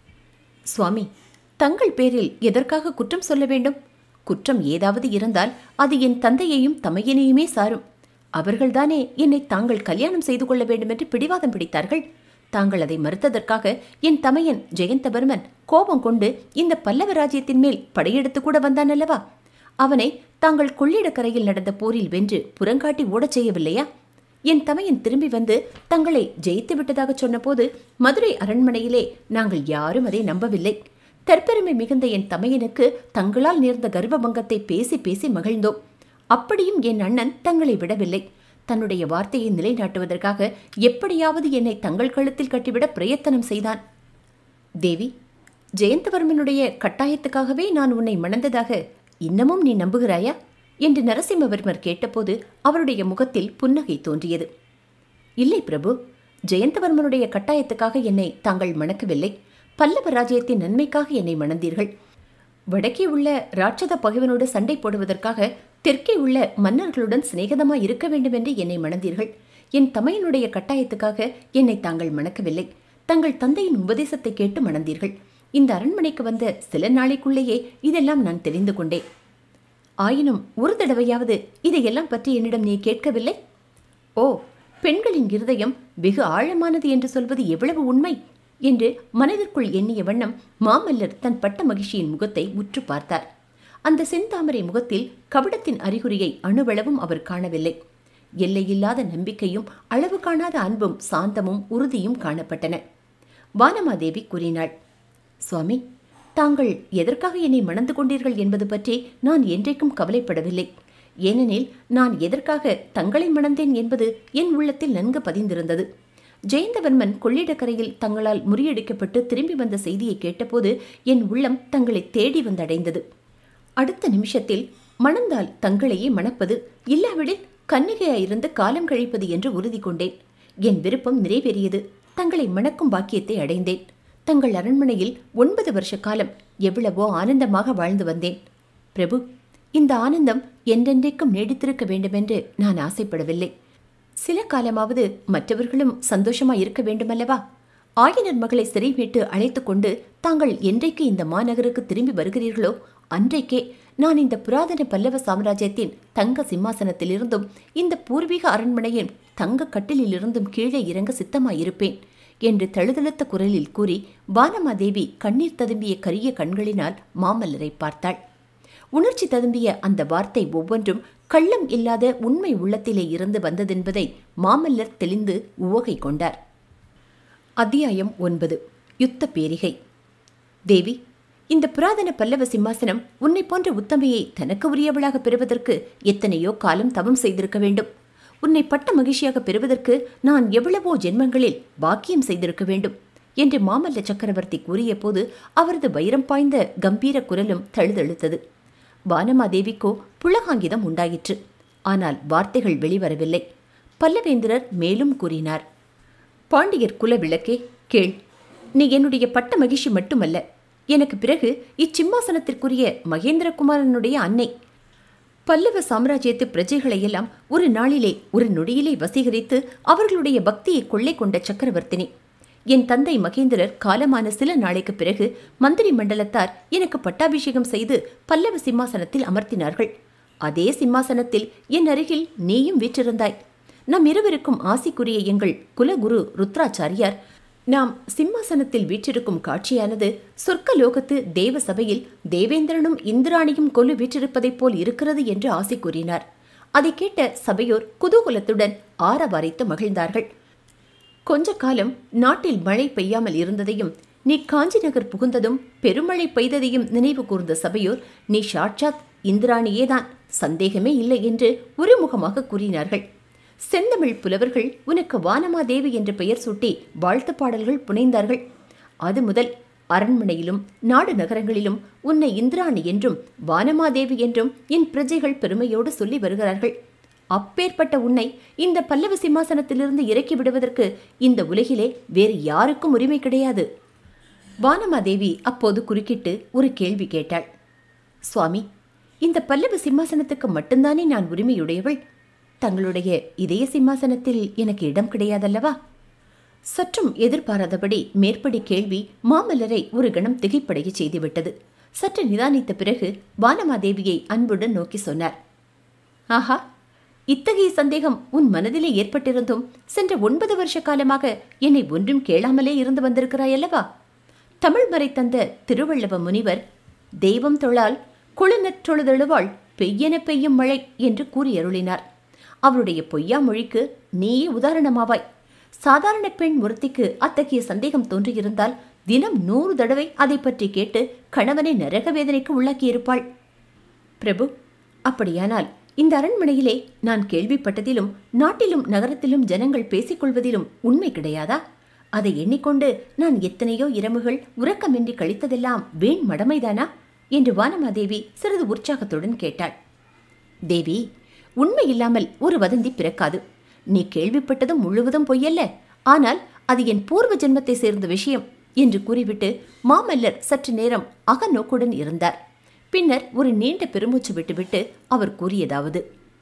சுவாமி தங்கள் பேரில் எதற்காக குற்றம் சொல்ல வேண்டும் குற்றம் ஏதாவது இருந்தால் அது என் தந்தையையும் தமையனையுமே சாரும் அவர்கள்தானே என்னை தாங்கள் கல்யாணம் செய்து கொள்ள வேண்டுமென்று பிடிவாதம் பிடித்தார்கள் தாங்கள் அதை மறுத்ததற்காக என் தமையன் ஜெயந்தவர்மன் கோபம் கொண்டு இந்த பல்லவ ராஜ்யத்தின் மேல் படையெடுத்து கூட வந்தான் அல்லவா அவனை தாங்கள் கொள்ளிடக்கரையில் நடந்த போரில் வென்று புறங்காட்டி ஓடச் செய்யவில்லையா என் தமையன் திரும்பி வந்து தங்களை ஜெயித்து விட்டதாக சொன்னபோது மதுரை அரண்மனையிலே நாங்கள் யாரும் அதை நம்பவில்லை தற்பெருமை மிகுந்த என் தமையனுக்கு தங்களால் நேர்ந்த கர்வபங்கத்தை பேசி பேசி மகிழ்ந்தோம் அப்படியும் என் அண்ணன் தங்களை விடவில்லை தன்னுடைய வார்த்தையை நிலைநாட்டுவதற்காக எப்படியாவது என்னை தங்கள் கழுத்தில் கட்டிவிட பிரயத்தனம் செய்தான் தேவி ஜெயந்தவர்மனுடைய கட்டாயத்துக்காகவே நான் உன்னை மணந்ததாக இன்னமும் நீ நம்புகிறாயா என்று நரசிம்மவர்மர் கேட்டபோது அவருடைய முகத்தில் புன்னகை தோன்றியது இல்லை பிரபு ஜெயந்தவர்மனுடைய கட்டாயத்துக்காக என்னை தாங்கள் மணக்கவில்லை பல்லவ ராஜ்யத்தின் நன்மைக்காக என்னை மணந்தீர்கள் வடக்கே உள்ள ராட்சத பகைவனோடு சண்டை போடுவதற்காக தெற்கே உள்ள மன்னர்களுடன் சிநேகிதமாய் இருக்க வேண்டும் என்று என்னை மணந்தீர்கள் என் தமையனுடைய கட்டாயத்துக்காக என்னை தாங்கள் மணக்கவில்லை தங்கள் தந்தையின் உபதேசத்தை கேட்டு மணந்தீர்கள் இந்த அரண்மனைக்கு வந்த சில நாளைக்குள்ளேயே இதெல்லாம் நான் தெரிந்து கொண்டேன் ஆயினும் ஒரு தடவையாவது இதையெல்லாம் பற்றி என்னிடம் நீ கேட்கவில்லை ஓ பெண்களின் இருதயம் வெகு ஆழமானது என்று சொல்வது எவ்வளவு உண்மை என்று மனதிற்குள் எண்ணிய வண்ணம் மாமல்லர் தன் பட்ட மகிழ்ச்சியின் முகத்தை உற்று பார்த்தார் அந்த செந்தாமரை முகத்தில் கபடத்தின் அறிகுறியை அணுவளவும் அவர் காணவில்லை எல்லையில்லாத நம்பிக்கையும் அளவு காணாத அன்பும் சாந்தமும் உறுதியும் காணப்பட்டன வானமாதேவி கூறினாள் சுவாமி தாங்கள் எதற்காக என்னை மணந்து கொண்டீர்கள் என்பது பற்றி நான் என்றைக்கும் கவலைப்படவில்லை ஏனெனில் நான் எதற்காக தங்களை மணந்தேன் என்பது என் உள்ளத்தில் நன்கு பதிந்திருந்தது ஜெயந்தவர்மன் கொள்ளிடக்கரையில் தங்களால் முறியடிக்கப்பட்டு திரும்பி வந்த செய்தியை கேட்டபோது என் உள்ளம் தங்களை தேடி வந்தடைந்தது அடுத்த நிமிஷத்தில் மணந்தால் தங்களையே மணப்பது இல்லாவிடில் கன்னிகையாயிருந்து காலம் கழிப்பது என்று உறுதி கொண்டேன் என் விருப்பம் நிறைவேறியது தங்களை மணக்கும் பாக்கியத்தை அடைந்தேன் தங்கள் அரண்மனையில் ஒன்பது வருஷ காலம் எவ்வளவோ ஆனந்தமாக வாழ்ந்து வந்தேன் பிரபு இந்த ஆனந்தம் என்றென்றைக்கும் நீடித்திருக்க வேண்டுமென்று நான் ஆசைப்படவில்லை சில காலமாவது மற்றவர்களும் சந்தோஷமாய் இருக்க வேண்டுமல்லவா ஆயனர் மகளை சிறை மீட்டு அழைத்து கொண்டு தாங்கள் என்றைக்கு இந்த மாநகருக்கு திரும்பி வருகிறீர்களோ அன்றைக்கே நான் இந்த புராதன பல்லவ சாம்ராஜ்யத்தின் தங்க சிம்மாசனத்திலிருந்தும் இந்த பூர்வீக அரண்மனையின் தங்க கட்டிலிலிருந்தும் கீழே இறங்க சித்தமாயிருப்பேன் என்று தழுதழுத்த குரலில் கூறி வானமாதேவி கண்ணீர் ததும்பிய கரிய கண்களினால் மாமல்லரை பார்த்தாள் உணர்ச்சி ததும்பிய அந்த வார்த்தை ஒவ்வொன்றும் கள்ளம் இல்லாத உண்மை உள்ளத்திலே இருந்து வந்ததென்பதை மாமல்லர் தெளிந்து உவகை கொண்டார் அத்தியாயம் ஒன்பது யுத்த பேரிகை தேவி இந்த புராதன பல்லவ சிம்மாசனம் உன்னை போன்ற உத்தமையை தனக்கு உரியவளாக பெறுவதற்கு எத்தனையோ காலம் தவம் செய்திருக்க வேண்டும் உன்னை பட்ட மகிழ்ச்சியாக பெறுவதற்கு நான் எவ்வளவோ ஜென்மங்களில் பாக்கியம் செய்திருக்க வேண்டும் என்று மாமல்ல சக்கரவர்த்தி கூறிய போது அவரது வைரம் பாய்ந்த கம்பீர குரலும் தழுதழுத்தது வானமாதேவிக்கோ புலகாங்கிதம் உண்டாயிற்று ஆனால் வார்த்தைகள் வெளிவரவில்லை பல்லவேந்திரர் மேலும் கூறினார் பாண்டியர் குல விளக்கே கேள் நீ என்னுடைய பட்ட மகிழ்ச்சி மட்டுமல்ல எனக்கு பிறகு இச்சிம்மாசனத்திற்குரிய மகேந்திரகுமாரனுடைய அன்னை பல்லவ சாம்ராஜ்யத்து பிரஜைகளை எல்லாம் ஒரு நாளிலே ஒரு நொடியிலே வசீகரித்து அவர்களுடைய பக்தியை கொள்ளை கொண்ட சக்கரவர்த்தினி என் தந்தை மகேந்திரர் காலமான சில நாளைக்கு பிறகு மந்திரி மண்டலத்தார் எனக்கு பட்டாபிஷேகம் செய்து பல்லவ சிம்மாசனத்தில் அமர்த்தினார்கள் அதே சிம்மாசனத்தில் என் அருகில் நீயும் வீற்றிருந்தாய் நம் இருவருக்கும் ஆசிக்குரிய எங்கள் குலகுரு ருத்ராச்சாரியார் நாம் சிம்மாசனத்தில் வீற்றிருக்கும் காட்சியானது சொர்க்கலோகத்து தேவ சபையில் தேவேந்திரனும் இந்திராணியும் கொலு வீற்றிருப்பதைப் போல் இருக்கிறது என்று ஆசை கூறினார் அதை கேட்ட சபையோர் குதூகலத்துடன் ஆரவாரித்து மகிழ்ந்தார்கள் கொஞ்ச காலம் நாட்டில் மழை பெய்யாமல் இருந்ததையும் நீ காஞ்சி நகர் புகுந்ததும் பெருமழை பெய்ததையும் நினைவு கூர்ந்த சபையோர் நீ சாட்சாத் இந்திராணியேதான் சந்தேகமே இல்லை என்று ஒருமுகமாக கூறினார்கள் செந்தமிழ் புலவர்கள் உனக்கு வானமாதேவி என்ற பெயர் சூட்டி வாழ்த்து பாடல்கள் புனைந்தார்கள் அது முதல் அரண்மனையிலும் நாடு நகரங்களிலும் உன்னை இந்திராணி என்றும் வானமாதேவி என்றும் என் பிரஜைகள் பெருமையோடு சொல்லி வருகிறார்கள் அப்பேற்பட்ட உன்னை இந்த பல்லவ சிம்மாசனத்திலிருந்து இறக்கி விடுவதற்கு இந்த உலகிலே வேறு யாருக்கும் உரிமை கிடையாது வானமாதேவி அப்போது குறுக்கிட்டு ஒரு கேள்வி கேட்டாள் சுவாமி இந்த பல்லவ சிம்மாசனத்துக்கு மட்டும்தானே நான் உரிமையுடையவள் தங்களுடைய இதய சிம்மாசனத்தில் எனக்கு இடம் கிடையாதல்லவா சற்றும் எதிர்பாராதபடி மேற்படி கேள்வி மாமல்லரை ஒரு கணம் திகைப்படைய செய்துவிட்டது சற்று நிதானித்த பிறகு வானமாதேவியை அன்புடன் நோக்கி சொன்னார் ஆஹா இத்தகைய சந்தேகம் உன் மனதிலே ஏற்பட்டிருந்தும் சென்ற ஒன்பது வருஷ காலமாக என்னை ஒன்றும் கேளாமலே இருந்து வந்திருக்கிறாயல்லவா தமிழ் மறை தந்த திருவள்ளுவ முனிவர் தெய்வம் தொழால் குழுநற்றொழுதழுவாள் பெய்யென பெய்யும் மழை என்று கூறி அருளினார் அவருடைய பொய்யா மொழிக்கு நீயே உதாரணமாவாய் சாதாரண பெண் ஒருத்திக்கு அத்தகைய சந்தேகம் தோன்றியிருந்தால் தினம் நூறு தடவை அதை பற்றி கேட்டு கணவனை நரக வேதனைக்கு உள்ளாக்கியிருப்பாள் பிரபு அப்படியானால் இந்த அரண்மனையிலே நான் கேள்விப்பட்டதிலும் நாட்டிலும் நகரத்திலும் ஜனங்கள் பேசிக்கொள்வதிலும் உண்மை கிடையாதா அதை எண்ணிக்கொண்டு நான் எத்தனையோ இரவுகள் உறக்கமின்றி கழித்ததெல்லாம் வீண் மடமைதானா என்று வானமாதேவி சிறிது உற்சாகத்துடன் கேட்டாள் தேவி உண்மை இல்லாமல் ஒரு வதந்தி பிறக்காது நீ கேள்விப்பட்டதும் முழுவதும் பொய்யல்ல ஆனால் அது என் பூர்வ ஜென்மத்தை சேர்ந்த விஷயம் என்று கூறிவிட்டு மாமல்லர் சற்று நேரம் அகநோக்குடன் இருந்தார் பின்னர் ஒரு நீண்ட பெருமூச்சு விட்டுவிட்டு அவர் கூறியதாவது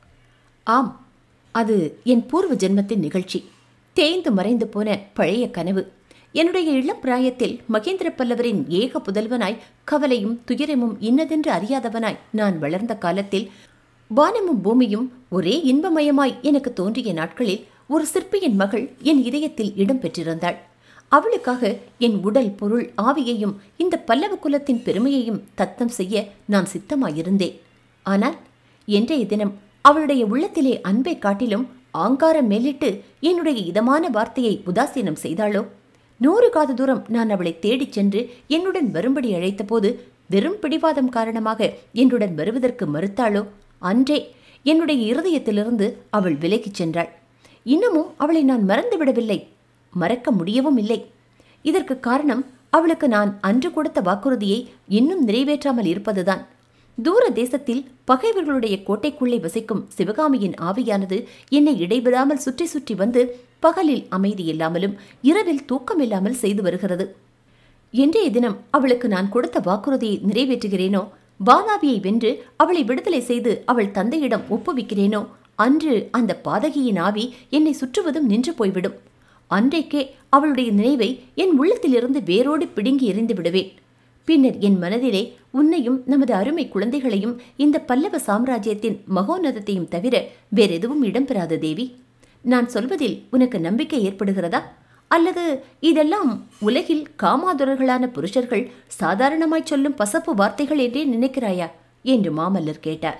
ஆம் அது என் பூர்வ ஜென்மத்தின் நிகழ்ச்சி தேய்ந்து மறைந்து போன பழைய கனவு என்னுடைய இளம் பிராயத்தில் மகேந்திர பல்லவரின் ஏக புதல்வனாய் கவலையும் துயரமும் இன்னதென்று அறியாதவனாய் நான் வளர்ந்த காலத்தில் வானமும் பூமியும் ஒரே இன்பமயமாய் எனக்கு தோன்றிய நாட்களில் ஒரு சிற்பியின் மகள் என் இதயத்தில் இடம் பெற்றிருந்தாள் அவளுக்காக என் உடல் பொருள் ஆவியையும் இந்த பல்லவ குலத்தின் பெருமையையும் தத்தம் செய்ய நான் சித்தமாயிருந்தேன் ஆனால் இன்றைய தினம் அவளுடைய உள்ளத்திலே அன்பை காட்டிலும் ஆங்காரம் மேலிட்டு என்னுடைய இதமான வார்த்தையை உதாசீனம் செய்தாளோ நூறு காத தூரம் நான் அவளை தேடிச் சென்று என்னுடன் வரும்படி அழைத்தபோது வெறும் பிடிவாதம் காரணமாக என்னுடன் வருவதற்கு மறுத்தாளோ அன்றே என்னுடைய இருதயத்திலிருந்து அவள் விலகிச் சென்றாள் இன்னமும் அவளை நான் மறந்துவிடவில்லை மறக்க முடியவும் இல்லை இதற்கு காரணம் அவளுக்கு நான் அன்று கொடுத்த வாக்குறுதியை இன்னும் நிறைவேற்றாமல் இருப்பதுதான் தூர தேசத்தில் பகைவர்களுடைய கோட்டைக்குள்ளே வசிக்கும் சிவகாமியின் ஆவியானது என்னை இடைவிடாமல் சுற்றி சுற்றி வந்து பகலில் அமைதி இல்லாமலும் இரவில் தூக்கமில்லாமல் செய்து வருகிறது இன்றைய தினம் அவளுக்கு நான் கொடுத்த வாக்குறுதியை நிறைவேற்றுகிறேனோ வாதாபியை வென்று அவளை விடுதலை செய்து அவள் தந்தையிடம் ஒப்புவிக்கிறேனோ அன்று அந்த பாதகியின் ஆவி என்னை சுற்றுவதும் நின்று போய்விடும் அன்றைக்கே அவளுடைய நினைவை என் உள்ளத்திலிருந்து வேரோடு பிடுங்கி எறிந்து விடுவேன் பின்னர் என் மனதிலே உன்னையும் நமது அருமை குழந்தைகளையும் இந்த பல்லவ சாம்ராஜ்யத்தின் மகோன்னதத்தையும் தவிர வேறெதுவும் இடம்பெறாத தேவி நான் சொல்வதில் உனக்கு நம்பிக்கை ஏற்படுகிறதா அல்லது இதெல்லாம் உலகில் காமாதுரர்களான புருஷர்கள் சாதாரணமாய் சொல்லும் பசப்பு வார்த்தைகள் என்றே நினைக்கிறாயா என்று மாமல்லர் கேட்டார்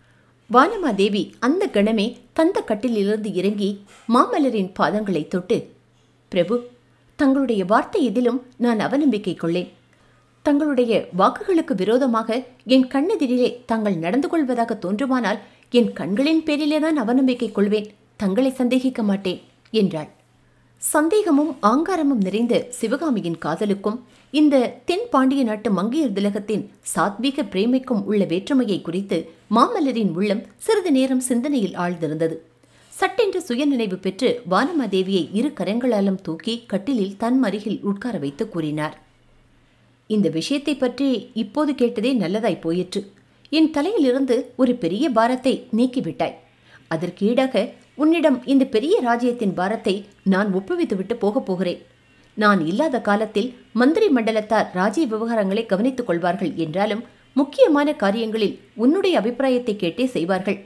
வானமாதேவி அந்த கணமே தந்த கட்டிலிருந்து இறங்கி மாமல்லரின் பாதங்களை தொட்டு பிரபு தங்களுடைய வார்த்தை எதிலும் நான் அவநம்பிக்கை கொள்ளேன் தங்களுடைய வாக்குகளுக்கு விரோதமாக என் கண்ணெதிரிலே தாங்கள் நடந்து கொள்வதாக தோன்றுமானால் என் கண்களின் பேரிலே தான் அவநம்பிக்கை கொள்வேன் தங்களை சந்தேகிக்க மாட்டேன் என்றாள் சந்தேகமும் ஆங்காரமும் நிறைந்த சிவகாமியின் காதலுக்கும் இந்த தென் பாண்டிய நாட்டு மங்கையர் திலகத்தின் சாத்வீக பிரேமைக்கும் உள்ள வேற்றுமையை குறித்து மாமல்லரின் உள்ளம் சிறிது நேரம் சிந்தனையில் ஆழ்ந்திருந்தது சட்டென்று சுயநினைவு பெற்று வானமாதேவியை இரு கரங்களாலும் தூக்கி கட்டிலில் தன் அருகில் உட்கார வைத்து கூறினார் இந்த விஷயத்தை பற்றி இப்போது கேட்டதே நல்லதாய் போயிற்று என் தலையிலிருந்து ஒரு பெரிய பாரத்தை நீக்கிவிட்டாய் அதற்கு ஈடாக உன்னிடம் இந்த பெரிய ராஜ்யத்தின் பாரத்தை நான் ஒப்புவித்துவிட்டு போகப் போகிறேன் நான் இல்லாத காலத்தில் மந்திரி மண்டலத்தார் ராஜ்ய விவகாரங்களை கவனித்துக் கொள்வார்கள் என்றாலும் முக்கியமான காரியங்களில் உன்னுடைய அபிப்பிராயத்தை கேட்டே செய்வார்கள்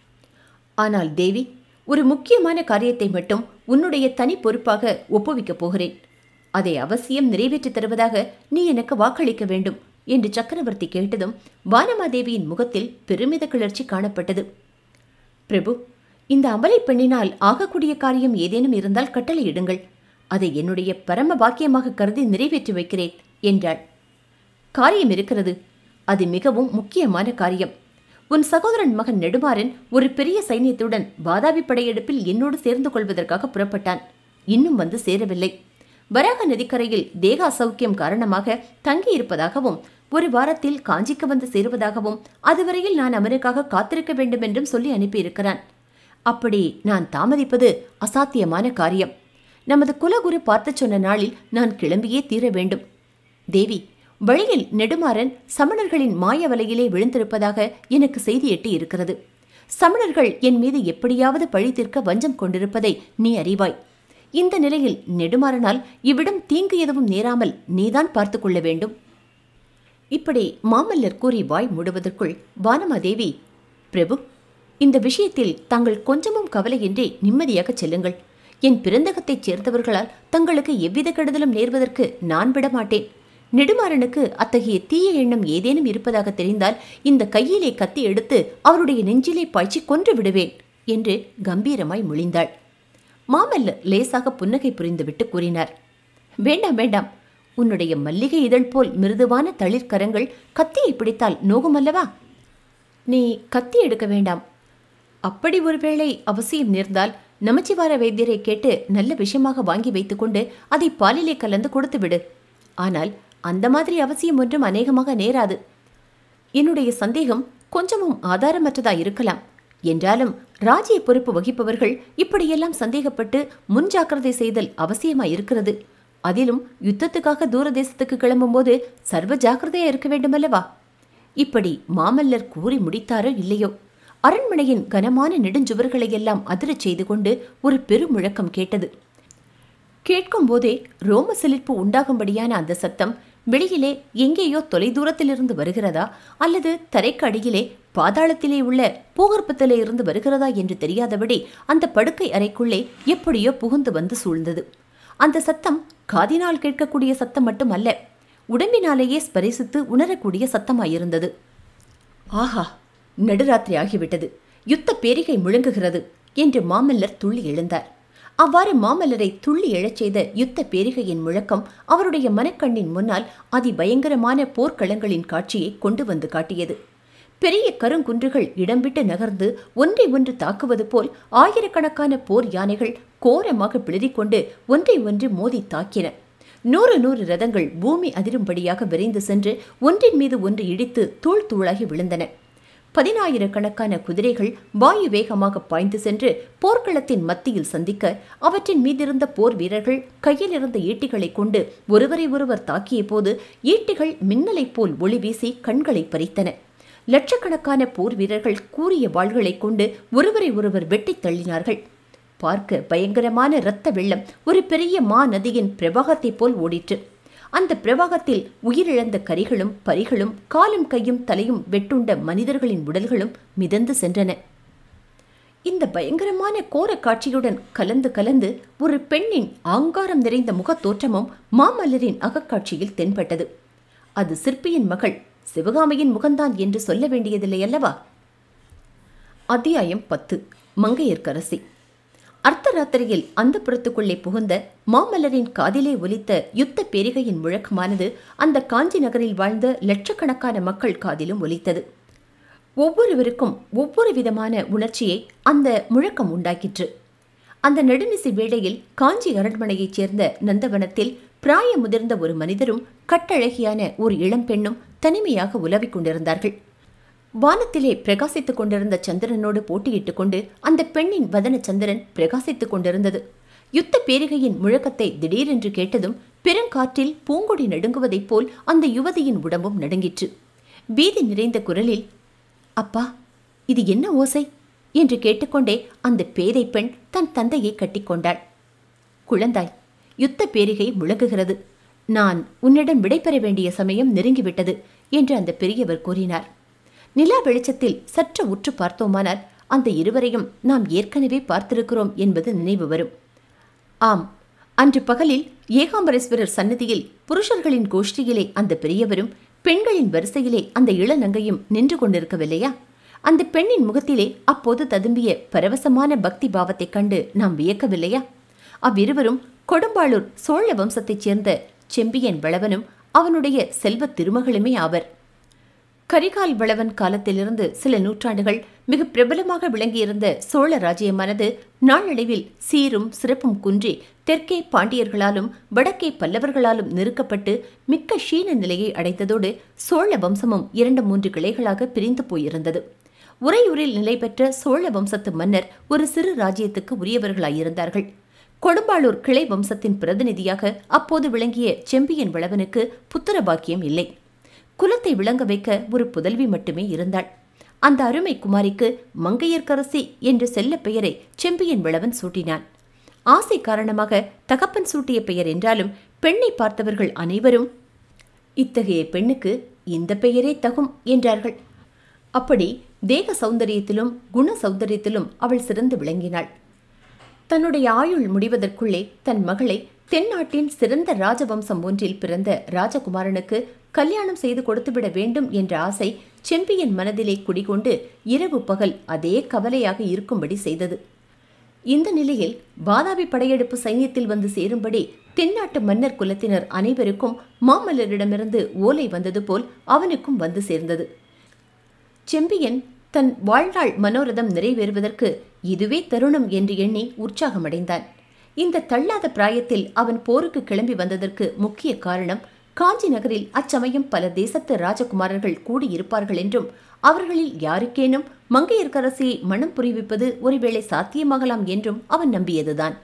ஆனால் தேவி ஒரு முக்கியமான காரியத்தை மட்டும் உன்னுடைய தனி பொறுப்பாக ஒப்புவிக்கப் போகிறேன் அதை அவசியம் நிறைவேற்றித் தருவதாக நீ எனக்கு வாக்களிக்க வேண்டும் என்று சக்கரவர்த்தி கேட்டதும் வானமாதேவியின் முகத்தில் பெருமித கிளர்ச்சி காணப்பட்டது பிரபு இந்த அமலை பெண்ணினால் ஆகக்கூடிய காரியம் ஏதேனும் இருந்தால் கட்டளையிடுங்கள் அதை என்னுடைய பரம பாக்கியமாக கருதி நிறைவேற்றி வைக்கிறேன் என்றாள் காரியம் இருக்கிறது அது மிகவும் முக்கியமான காரியம் உன் சகோதரன் மகன் நெடுமாறன் ஒரு பெரிய சைன்யத்துடன் வாதாபி படையெடுப்பில் என்னோடு சேர்ந்து கொள்வதற்காக புறப்பட்டான் இன்னும் வந்து சேரவில்லை வராக நதிக்கரையில் தேக அசௌக்கியம் காரணமாக தங்கியிருப்பதாகவும் ஒரு வாரத்தில் காஞ்சிக்கு வந்து சேருவதாகவும் அதுவரையில் நான் அவனுக்காக காத்திருக்க வேண்டும் என்றும் சொல்லி அனுப்பியிருக்கிறான் அப்படி நான் தாமதிப்பது அசாத்தியமான காரியம் நமது குலகுரு பார்த்து சொன்ன நாளில் நான் கிளம்பியே தீர வேண்டும் தேவி வழியில் நெடுமாறன் சமணர்களின் மாய வலையிலே விழுந்திருப்பதாக எனக்கு செய்தி எட்டி இருக்கிறது சமணர்கள் என் மீது எப்படியாவது பழி தீர்க்க வஞ்சம் கொண்டிருப்பதை நீ அறிவாய் இந்த நிலையில் நெடுமாறனால் இவ்விடம் தீங்கு எதுவும் நேராமல் நீதான் பார்த்து கொள்ள வேண்டும் இப்படி மாமல்லர் கூறி வாய் மூடுவதற்குள் வானமாதேவி பிரபு இந்த விஷயத்தில் தாங்கள் கொஞ்சமும் கவலையின்றி நிம்மதியாக செல்லுங்கள் என் பிறந்தகத்தைச் சேர்ந்தவர்களால் தங்களுக்கு எவ்வித கெடுதலும் நேர்வதற்கு நான் விடமாட்டேன் நெடுமாறனுக்கு அத்தகைய தீய எண்ணம் ஏதேனும் இருப்பதாக தெரிந்தால் இந்த கையிலே கத்தி எடுத்து அவருடைய நெஞ்சிலே பாய்ச்சி கொன்று விடுவேன் என்று கம்பீரமாய் மொழிந்தாள் மாமல்லர் லேசாக புன்னகை புரிந்துவிட்டு கூறினார் வேண்டாம் வேண்டாம் உன்னுடைய மல்லிகை இதழ் போல் மிருதுவான தளிர்கரங்கள் கத்தியை பிடித்தால் நோகுமல்லவா நீ கத்தி எடுக்க வேண்டாம் அப்படி ஒருவேளை அவசியம் நேர்ந்தால் நமச்சிவார வைத்தியரை கேட்டு நல்ல விஷயமாக வாங்கி வைத்துக்கொண்டு அதை பாலிலே கலந்து கொடுத்து விடு ஆனால் அந்த மாதிரி அவசியம் ஒன்றும் அநேகமாக நேராது என்னுடைய சந்தேகம் கொஞ்சமும் ஆதாரமற்றதா இருக்கலாம் என்றாலும் ராஜ்ய பொறுப்பு வகிப்பவர்கள் இப்படியெல்லாம் சந்தேகப்பட்டு முன்ஜாக்கிரதை செய்தல் அவசியமா இருக்கிறது அதிலும் யுத்தத்துக்காக தூர தேசத்துக்கு கிளம்பும்போது சர்வ ஜாக்கிரதையா இருக்க வேண்டுமல்லவா இப்படி மாமல்லர் கூறி முடித்தாரோ இல்லையோ அரண்மனையின் கனமான நெடுஞ்சுவர்களையெல்லாம் அதிரச் செய்து கொண்டு ஒரு பெருமுழக்கம் கேட்டது கேட்கும் போதே ரோம சிலிர்ப்பு உண்டாகும்படியான அந்த சத்தம் வெளியிலே எங்கேயோ தொலைதூரத்திலிருந்து வருகிறதா அல்லது தரைக்கு அடியிலே பாதாளத்திலே உள்ள பூகற்பத்திலே இருந்து வருகிறதா என்று தெரியாதபடி அந்த படுக்கை அறைக்குள்ளே எப்படியோ புகுந்து வந்து சூழ்ந்தது அந்த சத்தம் காதினால் கேட்கக்கூடிய சத்தம் மட்டுமல்ல உடம்பினாலேயே ஸ்பரிசித்து உணரக்கூடிய சத்தமாயிருந்தது ஆஹா நடுராத்திரி ஆகிவிட்டது யுத்த பேரிகை முழங்குகிறது என்று மாமல்லர் துள்ளி எழுந்தார் அவ்வாறு மாமல்லரை துள்ளி எழச் செய்த யுத்த பேரிகையின் முழக்கம் அவருடைய மனக்கண்ணின் முன்னால் அதிபயங்கரமான போர்க்களங்களின் காட்சியை கொண்டு வந்து காட்டியது பெரிய கருங்குன்றுகள் இடம் விட்டு நகர்ந்து ஒன்றை ஒன்று தாக்குவது போல் ஆயிரக்கணக்கான போர் யானைகள் கோரமாக பிளறிக்கொண்டு ஒன்றை ஒன்று மோதி தாக்கின நூறு நூறு ரதங்கள் பூமி அதிரும்படியாக விரைந்து சென்று ஒன்றின் மீது ஒன்று இடித்து தூள் தூளாகி விழுந்தன பதினாயிரக்கணக்கான குதிரைகள் வாயு வேகமாக பாய்ந்து சென்று போர்க்களத்தின் மத்தியில் சந்திக்க அவற்றின் மீதிருந்த போர் வீரர்கள் கையில் இருந்த ஈட்டிகளை கொண்டு ஒருவரை ஒருவர் தாக்கிய போது ஈட்டிகள் மின்னலைப் போல் ஒளி வீசி கண்களை பறித்தன லட்சக்கணக்கான போர் வீரர்கள் கூறிய வாள்களைக் கொண்டு ஒருவரை ஒருவர் வெட்டித் தள்ளினார்கள் பார்க்க பயங்கரமான இரத்த வெள்ளம் ஒரு பெரிய மா நதியின் பிரவாகத்தைப் போல் ஓடிற்று அந்த பிரவாகத்தில் உயிரிழந்த கரிகளும் பரிகளும் காலும் கையும் தலையும் வெட்டுண்ட மனிதர்களின் உடல்களும் மிதந்து சென்றன இந்த பயங்கரமான கோர காட்சியுடன் கலந்து கலந்து ஒரு பெண்ணின் ஆங்காரம் நிறைந்த முகத் தோற்றமும் மாமல்லரின் அகக்காட்சியில் தென்பட்டது அது சிற்பியின் மகள் சிவகாமியின் முகந்தான் என்று சொல்ல வேண்டியதில்லை அல்லவா அத்தியாயம் பத்து மங்கையர்க்கரசி அர்த்தராத்திரியில் அந்த புறத்துக்குள்ளே புகுந்த மாமல்லரின் காதிலே ஒலித்த யுத்த பேரிகையின் முழக்கமானது அந்த காஞ்சி நகரில் வாழ்ந்த லட்சக்கணக்கான மக்கள் காதிலும் ஒலித்தது ஒவ்வொருவருக்கும் ஒவ்வொரு விதமான உணர்ச்சியை அந்த முழக்கம் உண்டாக்கிற்று அந்த நடுநிசி வேளையில் காஞ்சி அரண்மனையைச் சேர்ந்த நந்தவனத்தில் பிராய முதிர்ந்த ஒரு மனிதரும் கட்டழகியான ஒரு இளம்பெண்ணும் தனிமையாக உலவிக் கொண்டிருந்தார்கள் வானத்திலே பிரகாசித்துக் கொண்டிருந்த சந்திரனோடு போட்டியிட்டுக் கொண்டு அந்த பெண்ணின் வதன சந்திரன் பிரகாசித்துக் கொண்டிருந்தது யுத்த பேரிகையின் முழக்கத்தை திடீரென்று கேட்டதும் பெருங்காற்றில் பூங்கொடி நடுங்குவதைப் போல் அந்த யுவதியின் உடம்பும் நடுங்கிற்று பீதி நிறைந்த குரலில் அப்பா இது என்ன ஓசை என்று கேட்டுக்கொண்டே அந்த பேதை பெண் தன் தந்தையை கட்டிக்கொண்டாள் குழந்தாய் யுத்த பேரிகை முழங்குகிறது நான் உன்னிடம் விடைபெற வேண்டிய சமயம் நெருங்கிவிட்டது என்று அந்த பெரியவர் கூறினார் நிலா வெளிச்சத்தில் சற்று உற்று பார்த்தோமானால் அந்த இருவரையும் நாம் ஏற்கனவே பார்த்திருக்கிறோம் என்பது நினைவு வரும் ஆம் அன்று பகலில் ஏகாம்பரேஸ்வரர் சன்னதியில் புருஷர்களின் கோஷ்டியிலே அந்த பெரியவரும் பெண்களின் வரிசையிலே அந்த இளநங்கையும் நின்று கொண்டிருக்கவில்லையா அந்த பெண்ணின் முகத்திலே அப்போது ததும்பிய பரவசமான பக்தி பாவத்தைக் கண்டு நாம் வியக்கவில்லையா அவ்விருவரும் கொடும்பாளூர் சோழ வம்சத்தைச் சேர்ந்த செம்பியன் வளவனும் அவனுடைய செல்வத் திருமகளுமே ஆவர் கரிகால் வளவன் காலத்திலிருந்து சில நூற்றாண்டுகள் மிக பிரபலமாக விளங்கியிருந்த சோழ ராஜ்யமானது நாளடைவில் சீரும் சிறப்பும் குன்றி தெற்கே பாண்டியர்களாலும் வடக்கே பல்லவர்களாலும் நெருக்கப்பட்டு மிக்க ஷீன நிலையை அடைந்ததோடு சோழ வம்சமும் இரண்டு மூன்று கிளைகளாக பிரிந்து போயிருந்தது உறையூரில் நிலை பெற்ற சோழ வம்சத்து மன்னர் ஒரு சிறு ராஜ்யத்துக்கு உரியவர்களாயிருந்தார்கள் கொடும்பாளூர் கிளை வம்சத்தின் பிரதிநிதியாக அப்போது விளங்கிய செம்பியன் வளவனுக்கு புத்திர பாக்கியம் இல்லை குலத்தை விளங்க வைக்க ஒரு புதல்வி மட்டுமே இருந்தாள் அந்த அருமை குமாரிக்கு மங்கையர்க்கரசி என்ற செல்ல பெயரை செம்பியன் விளவன் சூட்டினான் ஆசை காரணமாக தகப்பன் சூட்டிய பெயர் என்றாலும் பெண்ணை பார்த்தவர்கள் அனைவரும் இத்தகைய பெண்ணுக்கு இந்த பெயரே தகும் என்றார்கள் அப்படி தேக சௌந்தரியத்திலும் குண சௌந்தரியத்திலும் அவள் சிறந்து விளங்கினாள் தன்னுடைய ஆயுள் முடிவதற்குள்ளே தன் மகளை தென்னாட்டின் சிறந்த ராஜவம்சம் ஒன்றில் பிறந்த ராஜகுமாரனுக்கு கல்யாணம் செய்து கொடுத்துவிட வேண்டும் என்ற ஆசை செம்பியன் மனதிலே குடிகொண்டு இரவு பகல் அதே கவலையாக இருக்கும்படி செய்தது இந்த நிலையில் வாதாபி படையெடுப்பு சைன்யத்தில் வந்து சேரும்படி தென்னாட்டு மன்னர் குலத்தினர் அனைவருக்கும் மாமல்லரிடமிருந்து ஓலை வந்தது போல் அவனுக்கும் வந்து சேர்ந்தது செம்பியன் தன் வாழ்நாள் மனோரதம் நிறைவேறுவதற்கு இதுவே தருணம் என்று எண்ணி உற்சாகமடைந்தான் இந்த தள்ளாத பிராயத்தில் அவன் போருக்கு கிளம்பி வந்ததற்கு முக்கிய காரணம் காஞ்சி நகரில் அச்சமயம் பல தேசத்து ராஜகுமாரர்கள் கூடியிருப்பார்கள் என்றும் அவர்களில் யாருக்கேனும் மங்கையர்க்கரசியை மனம் புரிவிப்பது ஒருவேளை சாத்தியமாகலாம் என்றும் அவன் நம்பியதுதான்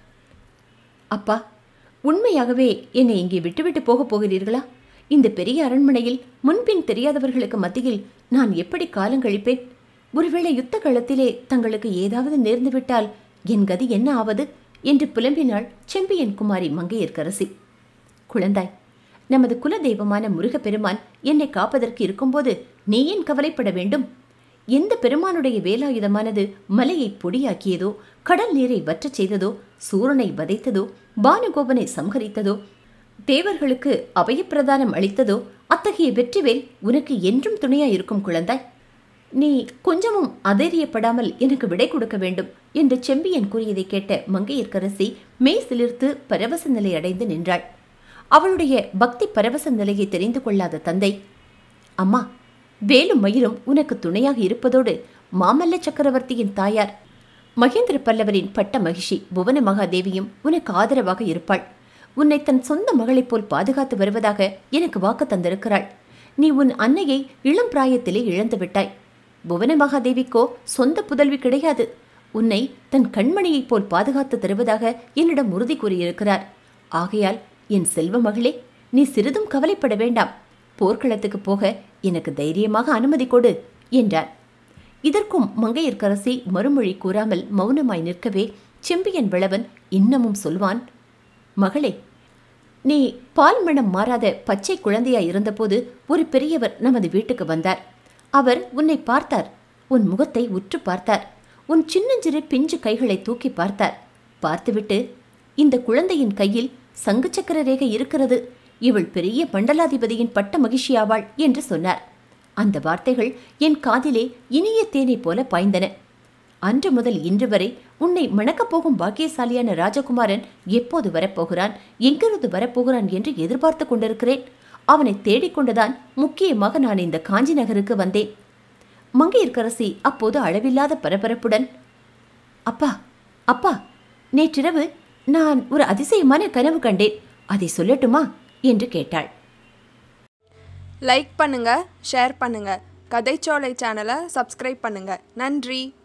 அப்பா உண்மையாகவே என்னை இங்கே விட்டுவிட்டு போகப் போகிறீர்களா இந்த பெரிய அரண்மனையில் முன்பின் தெரியாதவர்களுக்கு மத்தியில் நான் எப்படி காலங்கழிப்பேன் ஒருவேளை யுத்த களத்திலே தங்களுக்கு ஏதாவது நேர்ந்துவிட்டால் என் கதி என்ன ஆவது என்று புலம்பினாள் செம்பியன் குமாரி மங்கையர்க்கரசி குழந்தாய் நமது குல தெய்வமான முருகப்பெருமான் என்னை காப்பதற்கு இருக்கும்போது நீ ஏன் கவலைப்பட வேண்டும் எந்த பெருமானுடைய வேலாயுதமானது மலையை பொடியாக்கியதோ கடல் நீரை வற்றச் செய்ததோ சூரனை வதைத்ததோ பானுகோபனை சம்ஹரித்ததோ தேவர்களுக்கு அபயப்பிரதானம் அளித்ததோ அத்தகைய வெற்றிவேல் உனக்கு என்றும் துணையாயிருக்கும் குழந்தாய் நீ கொஞ்சமும் அதைரியப்படாமல் எனக்கு விடை கொடுக்க வேண்டும் என்று செம்பியன் கூறியதை கேட்ட மங்கையர்க்கரசி மெய் சிலிர்த்து பரவச நிலை அடைந்து நின்றாள் அவளுடைய பக்தி பரவச நிலையை தெரிந்து கொள்ளாத தந்தை அம்மா வேலும் மயிலும் உனக்கு துணையாக இருப்பதோடு மாமல்ல சக்கரவர்த்தியின் தாயார் மகேந்திர பல்லவரின் பட்ட மகிஷி புவன மகாதேவியும் உனக்கு ஆதரவாக இருப்பாள் உன்னை தன் சொந்த மகளைப் போல் பாதுகாத்து வருவதாக எனக்கு வாக்கு தந்திருக்கிறாள் நீ உன் அன்னையை இளம் பிராயத்திலே இழந்து விட்டாய் புவன மகாதேவிக்கோ சொந்த புதல்வி கிடையாது உன்னை தன் கண்மணியைப் போல் பாதுகாத்து தருவதாக என்னிடம் உறுதி கூறியிருக்கிறார் ஆகையால் என் செல்வ மகளே நீ சிறிதும் கவலைப்பட வேண்டாம் போர்க்களத்துக்கு போக எனக்கு தைரியமாக அனுமதி கொடு என்றார் இதற்கும் மங்கையர்க்கரசி மறுமொழி கூறாமல் மௌனமாய் நிற்கவே செம்பியன் விளவன் இன்னமும் சொல்வான் மகளே நீ பால் மணம் மாறாத பச்சை குழந்தையாய் இருந்தபோது ஒரு பெரியவர் நமது வீட்டுக்கு வந்தார் அவர் உன்னை பார்த்தார் உன் முகத்தை உற்று பார்த்தார் உன் சின்னஞ்சிறு பிஞ்சு கைகளை தூக்கி பார்த்தார் பார்த்துவிட்டு இந்த குழந்தையின் கையில் சங்கு சக்கர ரேகை இருக்கிறது இவள் பெரிய மண்டலாதிபதியின் பட்ட மகிழ்ச்சியாவாள் என்று சொன்னார் அந்த வார்த்தைகள் என் காதிலே இனிய தேனைப் போல பாய்ந்தன அன்று முதல் இன்று வரை உன்னை மணக்கப் போகும் பாக்கியசாலியான ராஜகுமாரன் எப்போது வரப்போகிறான் எங்கிருந்து வரப்போகிறான் என்று எதிர்பார்த்து கொண்டிருக்கிறேன் அவனை தேடிக்கொண்டுதான் முக்கியமாக நான் இந்த காஞ்சி நகருக்கு வந்தேன் மங்கையர்க்கரசி அப்போது அளவில்லாத பரபரப்புடன் அப்பா அப்பா நேற்றிரவு நான் ஒரு அதிசயமான கனவு கண்டேன் அதை சொல்லட்டுமா என்று கேட்டாள் லைக் பண்ணுங்க ஷேர் பண்ணுங்க கதைச்சோலை சேனலை சப்ஸ்கிரைப் பண்ணுங்க நன்றி